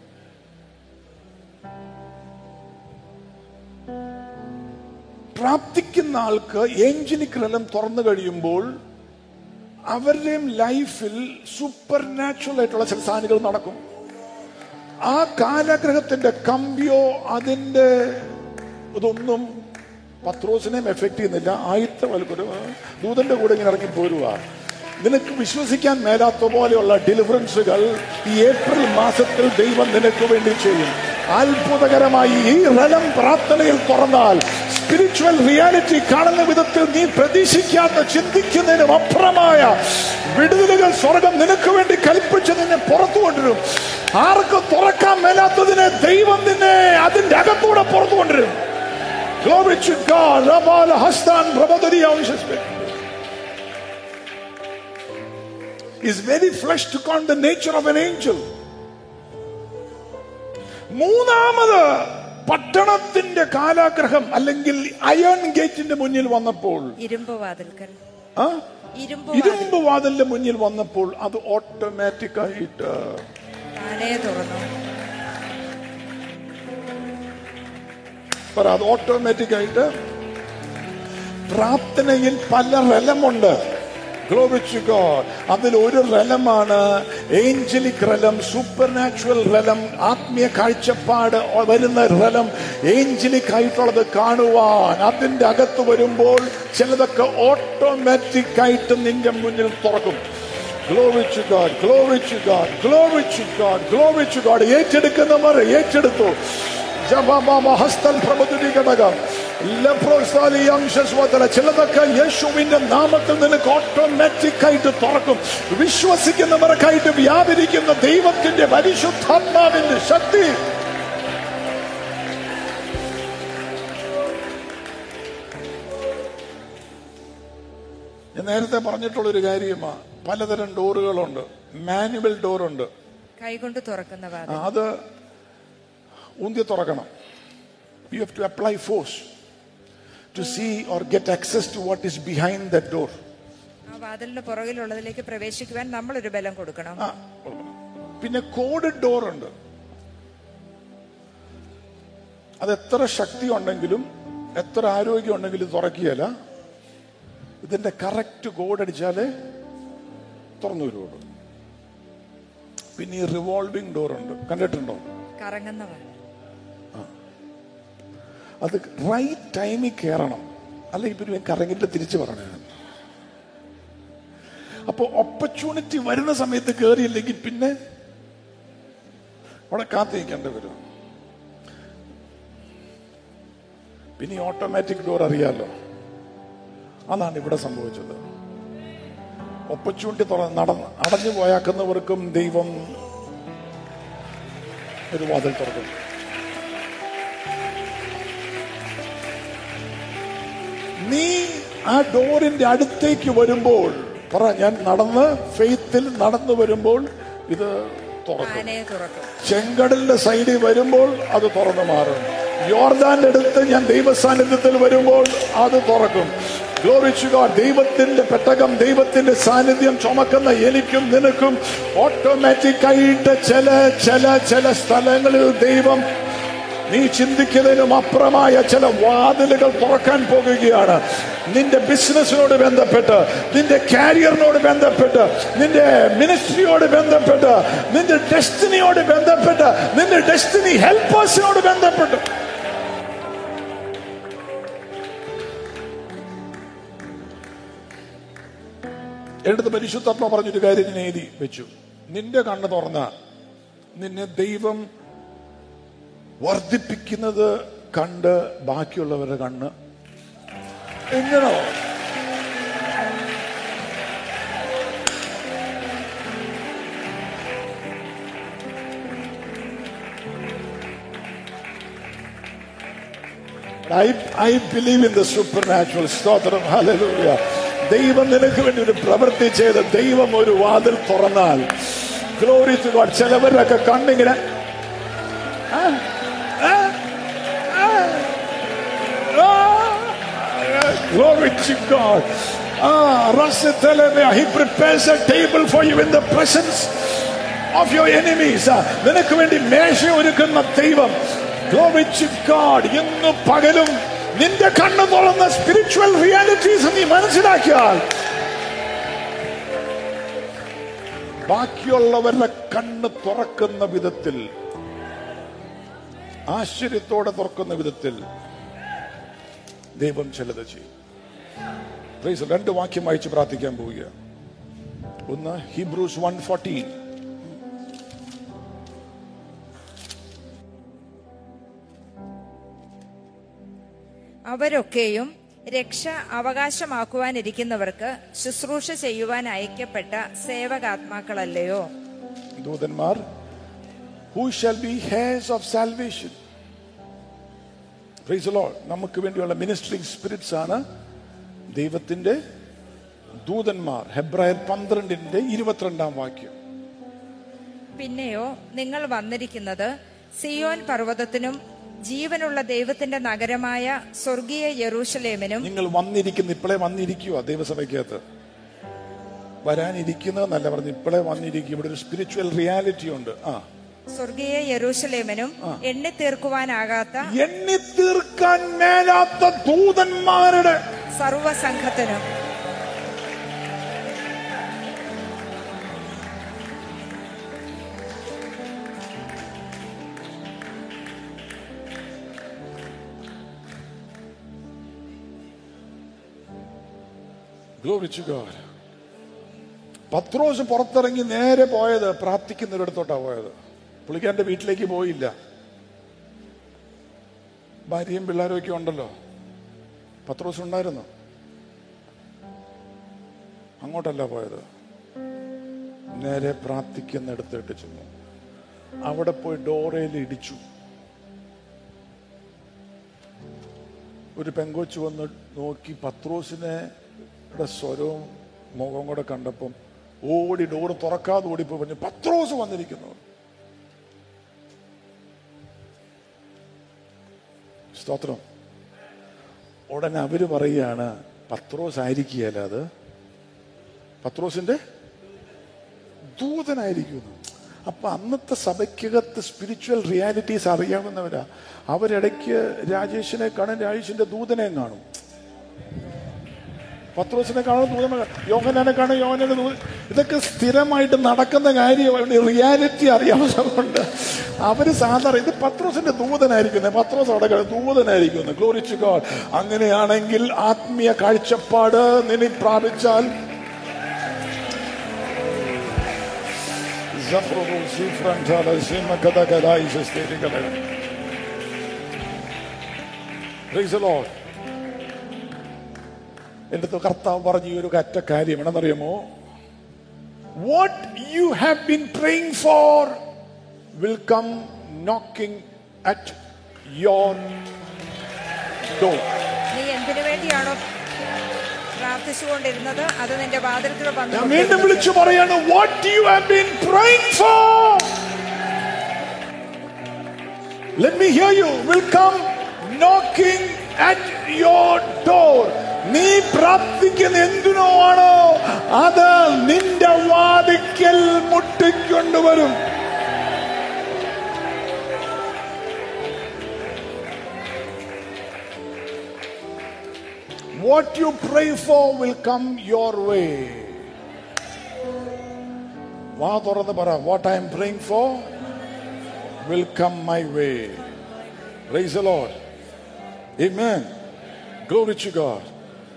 പ്രാർത്ഥിക്കുന്ന ആൾക്ക് ഏഞ്ചലിക് റലം തുറന്നു കഴിയുമ്പോൾ അവരുടെയും ലൈഫിൽ സൂപ്പർ നാച്ചുറൽ ആയിട്ടുള്ള ചില സാധനങ്ങൾ നടക്കും ആ കാലഗ്രഹത്തിന്റെ കമ്പിയോ അതിന്റെ ഇതൊന്നും പത്രോസിനെയും എഫക്ട് ചെയ്യുന്നില്ല ആയിരത്തെ വലുക്കൊരു ദൂതന്റെ കൂടെ ഇങ്ങനെ ഇറങ്ങി പോരുക നിനക്ക് വിശ്വസിക്കാൻ മേലാത്ത പോലെയുള്ള ഡെലിവറൻസുകൾ ഈ ഏപ്രിൽ മാസത്തിൽ ദൈവം നിനക്ക് വേണ്ടി ചെയ്യും അത്ഭുതകരമായി ഈ റലം പ്രാർത്ഥനയിൽ തുറന്നാൽ സ്പിരിച്വൽ റിയാലിറ്റി കാണുന്ന വിധത്തിൽ നീ പ്രതീക്ഷിക്കാത്ത ചിന്തിക്കുന്നതിനും അപ്പുറമായ വിടുതലുകൾ സ്വർഗം നിനക്ക് വേണ്ടി കൽപ്പിച്ച് നിന്നെ പുറത്തു കൊണ്ടുവരും ആർക്കും തുറക്കാൻ മേലാത്തതിനെ ദൈവം നിന്നെ അതിന്റെ അകത്തൂടെ പുറത്തു കൊണ്ടുവരും Glory to God. Rabal Hastan Prabhadariya is very flesh took on the nature of an angel. മൂന്നാമത് പട്ടണത്തിന്റെ കാലാഗ്രഹം അല്ലെങ്കിൽ അയൺ ഗേറ്റിന്റെ മുന്നിൽ വന്നപ്പോൾ ഇരുമ്പ് വാതിൽക്കൽ ആ? ഇരുമ്പ് ഇരുമ്പ് വാതിലിന്റെ മുന്നിൽ വന്നപ്പോൾ അത് ഓട്ടോമാറ്റിക് ആയിട്ട് താനേ തുറന്നു പറ അത് ഓട്ടോമാറ്റിക് ആയിട്ട് പ്രാർത്ഥനയിൽ പല റലമുണ്ട് Glory to God. അതിൽ ഒരു റലമാണ് angelic realm supernatural realm ആത്മീയ കാഴ്ചപ്പാട് വരുന്ന റലം ഏഞ്ചലിക് ആയിട്ടുള്ളത് കാണുവാൻ അതിന്റെ അകത്ത് വരുമ്പോൾ ചിലതൊക്കെ ഓട്ടോമാറ്റിക് ആയിട്ട് നിന്റെ മുന്നിൽ തുറക്കും Glory to God, glory to God, glory to God, glory to God. ഏറ്റെടുക്കുന്നവർ ഏറ്റെടുത്തു ജപമാമ ഹസ്തൽ പ്രബുദ്ധി ഘടകം ലെപ്രോസാലി അംശസ്വതല ചിലതൊക്കെ യേശുവിന്റെ നാമത്തിൽ നിനക്ക് ഓട്ടോമാറ്റിക് ആയിട്ട് തുറക്കും വിശ്വസിക്കുന്നവർക്കായിട്ട് വ്യാപരിക്കുന്ന ദൈവത്തിന്റെ പരിശുദ്ധാത്മാവിന്റെ ശക്തി ഞാൻ നേരത്തെ പറഞ്ഞിട്ടുള്ള ഒരു കാര്യമാണ് പലതരം ഡോറുകളുണ്ട് മാനുവൽ ഡോറുണ്ട് കൈകൊണ്ട് തുറക്കുന്ന വാതിൽ അത് ഊന്തി തുറക്കണം you have to apply force to see or get access to what is behind the door ആ വാതിലിന് പുറകിലുള്ളതിലേക്ക് പ്രവേശിക്കുവാൻ നമ്മളൊരു ബലം കൊടുക്കണം പിന്നെ കോഡ് ഡോർ ഉണ്ട് അത് എത്ര ശക്തി ഉണ്ടെങ്കിലും എത്ര ആരോഗ്യം ഉണ്ടെങ്കിലും തുറക്കുകയല്ല ഇതിന്റെ കറക്റ്റ് കോഡ് അടിച്ചാലേ തുറന്നു വരുള്ളൂ പിന്നെ ഈ റിവോൾവിംഗ് ഡോർ ഉണ്ട് കണ്ടിട്ടുണ്ടോ കറങ്ങുന്ന വാതിൽ അത് റൈറ്റ് ടൈമിൽ കയറണം അല്ലെങ്കിൽ പിന്നെ കറങ്ങിട്ട് തിരിച്ചു പറയണേ അപ്പൊ ഓപ്പർച്യൂണിറ്റി വരുന്ന സമയത്ത് കയറിയില്ലെങ്കിൽ പിന്നെ അവിടെ കാത്തിരിക്കേണ്ടി വരും പിന്നെ ഓട്ടോമാറ്റിക് ഡോർ അറിയാലോ അതാണ് ഇവിടെ സംഭവിച്ചത് ഓപ്പർച്യൂണിറ്റി തുറന്ന് നടന്ന് അടഞ്ഞു പോയാക്കുന്നവർക്കും ദൈവം ഒരു വാതിൽ തുറക്കും നീ ആ ഡോറിന്റെ അടുത്തേക്ക് വരുമ്പോൾ പറ ഞാൻ നടന്ന് ഫെയ്ത്തിൽ നടന്നു വരുമ്പോൾ ഇത് തുറക്കും ആനയെ തുറക്കും ചെങ്കടലിന്റെ സൈഡിൽ വരുമ്പോൾ അത് തുറന്നു മാറും യോർദാന്റെ അടുത്ത് ഞാൻ ദൈവസാന്നിധ്യത്തിൽ വരുമ്പോൾ അത് തുറക്കും ഗ്ലോറിച്ചു ഗോഡ് ദൈവത്തിന്റെ പെട്ടകം ദൈവത്തിന്റെ സാന്നിധ്യം ചുമക്കുന്ന എനിക്കും നിനക്കും ഓട്ടോമാറ്റിക് ആയിട്ട് ചില ചില ചില സ്ഥലങ്ങളിൽ ദൈവം നീ ചിന്തിക്കുന്നതിനും അപ്പുറമായ ചില വാതിലുകൾ തുറക്കാൻ പോകുകയാണ് നിന്റെ ബിസിനസ്സിനോട് ബന്ധപ്പെട്ട് നിന്റെ കാരിയറിനോട് ബന്ധപ്പെട്ട് നിന്റെ മിനിസ്ട്രിയോട് ബന്ധപ്പെട്ട് നിന്റെ ഡെസ്റ്റിനിയോട് ബന്ധപ്പെട്ട് നിന്റെ ഡെസ്റ്റിനി ഹെൽപ്പേഴ്സിനോട് ബന്ധപ്പെട്ട് എടുത്ത് പരിശുദ്ധാത്മ പറഞ്ഞൊരു കാര്യം ഞാൻ എഴുതി വെച്ചു നിന്റെ കണ്ണ് തുറന്ന നിന്നെ ദൈവം വർദ്ധിപ്പിക്കുന്നത് കണ്ട് ബാക്കിയുള്ളവരുടെ കണ്ണ് എങ്ങനോ I, I believe in the supernatural സ്തോത്രം hallelujah ദൈവം നിനക്ക് വേണ്ടി ഒരു പ്രവൃത്തി ചെയ്ത് ദൈവം ഒരു വാതിൽ തുറന്നാൽ ഗ്ലോറി ടു ഗോഡ് ചിലവരൊക്കെ കണ്ണിങ്ങനെ ആ, ആ, ആ, ആ, Glory to God. Ah, Rasatelemea, He prepares a table for you in the presence of your enemies. Ah, നിനക്ക് വേണ്ടി മേശ ഒരുക്കുന്ന ദൈവം Glory to God. ഇന്ന് പകലും നിന്റെ കണ്ണ് തുറന്ന സ്പിരിച്വൽ റിയാലിറ്റീസ് നീ മനസ്സിലാക്കിയാൽ ബാക്കിയുള്ളവരുടെ കണ്ണ് തുറക്കുന്ന വിധത്തിൽ ആശ്ചര്യത്തോടെ തുറക്കുന്ന വിധത്തിൽ ദൈവം ചിലത് ചെയ്യും Praise the Lord. രണ്ട് വാക്യം വായിച്ച് പ്രാർത്ഥിക്കാൻ പോവുക ഒന്ന് ഹിബ്രൂസ് വൺ ഫോർട്ടീൻ അവരൊക്കെയും രക്ഷ അവകാശമാക്കുവാനിരിക്കുന്നവർക്ക് ശുശ്രൂഷ ചെയ്യുവാൻ അയക്കപ്പെട്ട സേവകാത്മാക്കളല്ലയോ ദൂതന്മാർ who shall be heirs of salvation praise Lord നമുക്ക് വേണ്ടിയുള്ള മിനിസ്ട്രിങ് സ്പിരിറ്റ്സ് ആണ് ദൈവത്തിന്റെ ദൂതന്മാർ ഹെബ്രായർ പന്ത്രണ്ടിന്റെ ഇരുപത്തിരണ്ടാം വാക്യം പിന്നെയോ നിങ്ങൾ വന്നിരിക്കുന്നത് സിയോൻ പർവ്വതത്തിനും ജീവനുള്ള ദൈവത്തിന്റെ നഗരമായ സ്വർഗീയ യെറൂശലേമിനും നിങ്ങൾ വന്നിരിക്കുന്ന ഇപ്പോഴേ വന്നിരിക്കുക ദൈവസഭയ്ക്കകത്ത് വരാനിരിക്കുന്നതെന്നല്ല പറഞ്ഞു ഇപ്പോഴേ വന്നിരിക്കും ഇവിടെ ഒരു സ്പിരിച്വൽ റിയാലിറ്റി ഉണ്ട് ആ സ്വർഗീയ യെറൂശലേമിനും എണ്ണി തീർക്കുവാനാകാത്ത എണ്ണി തീർക്കാൻ മേലാത്ത ദൂതന്മാരുടെ സർവസംഘത്തിനും Glory to God. പത്രോസ് പുറത്തിറങ്ങി നേരെ പോയത് പ്രാർത്ഥിക്കുന്നൊരിടത്തോട്ടാ പോയത് പുള്ളിക്കാരന്റെ വീട്ടിലേക്ക് പോയില്ല ഭാര്യയും പിള്ളേരും ഒക്കെ ഉണ്ടല്ലോ പത്രോസ് ഉണ്ടായിരുന്നു അങ്ങോട്ടല്ല പോയത് നേരെ പ്രാർത്ഥിക്കുന്നിടത്തിട്ട് ചെന്നു അവിടെ പോയി ഡോറയിൽ ഇടിച്ചു ഒരു പെങ്കൊച്ചു വന്ന് നോക്കി പത്രോസിനെ ടെ സ്വരവും മുഖവും കൂടെ കണ്ടപ്പം ഓടി ഡോറ് തുറക്കാതെ ഓടിപ്പോ പറഞ്ഞു പത്രോസ് വന്നിരിക്കുന്നു സ്തോത്രം ഉടനെ അവര് പറയുകയാണ് പത്രോസ് ആയിരിക്കുകയല്ല അത് പത്രോസിന്റെ ദൂതനായിരിക്കുന്നു അപ്പൊ അന്നത്തെ സഭയ്ക്കകത്ത് സ്പിരിച്വൽ റിയാലിറ്റീസ് അറിയാവുന്നവരാ അവരിടയ്ക്ക് രാജേഷിനെ കാണും രാജേഷിന്റെ ദൂതനെ കാണും പത്രോസിനെ കാണുന്ന ദൂതനെ യോഹനാനെ കാണുന്ന യോഹനാന്റെ ദൂതൻ ഇതൊക്കെ സ്ഥിരമായിട്ട് നടക്കുന്ന കാര്യമാണ് റിയാലിറ്റി അറിയാവുന്നതുകൊണ്ട് അവര് സാധാരണ ഇത് പത്രോസിന്റെ ദൂതനായിരിക്കുന്നത് പത്രോസ് അവിടെ കിടന്ന് ദൂതനായിരിക്കുന്നു ഗ്ലോറിച്ചു ഗോഡ് അങ്ങനെയാണെങ്കിൽ ആത്മീയ കാഴ്ചപ്പാട് നിനി പ്രാപിച്ചാൽ Zaprovo zifrantala zima kada kada isesteri kada. Praise the Lord. എൻ്റെ അടുത്ത് കർത്താവ് പറഞ്ഞ ഈ ഒരു കറ്റ കാര്യം എന്താണെന്നറിയാമോ what you have been praying for will come knocking at your door നീ എന്തിനു വേണ്ടിയാണോ പ്രാർത്ഥിച്ചുകൊണ്ടിരുന്നത് അത് നിന്റെ വാതിലത്തിൽ ഞാൻ വന്നു വീണ്ടും വിളിച്ചു പറയാണ് what you have been praying for let me hear you will come knocking at your door നീ പ്രാർത്ഥിക്കുന്ന എന്തിനോ ആണോ അത് നിന്റെ വാതിക്കൽ മുട്ടിക്കൊണ്ടുവരും What you pray for will come your way. വാ തുറന്ന് പറ what I am praying for will come my way praise the Lord amen glory to God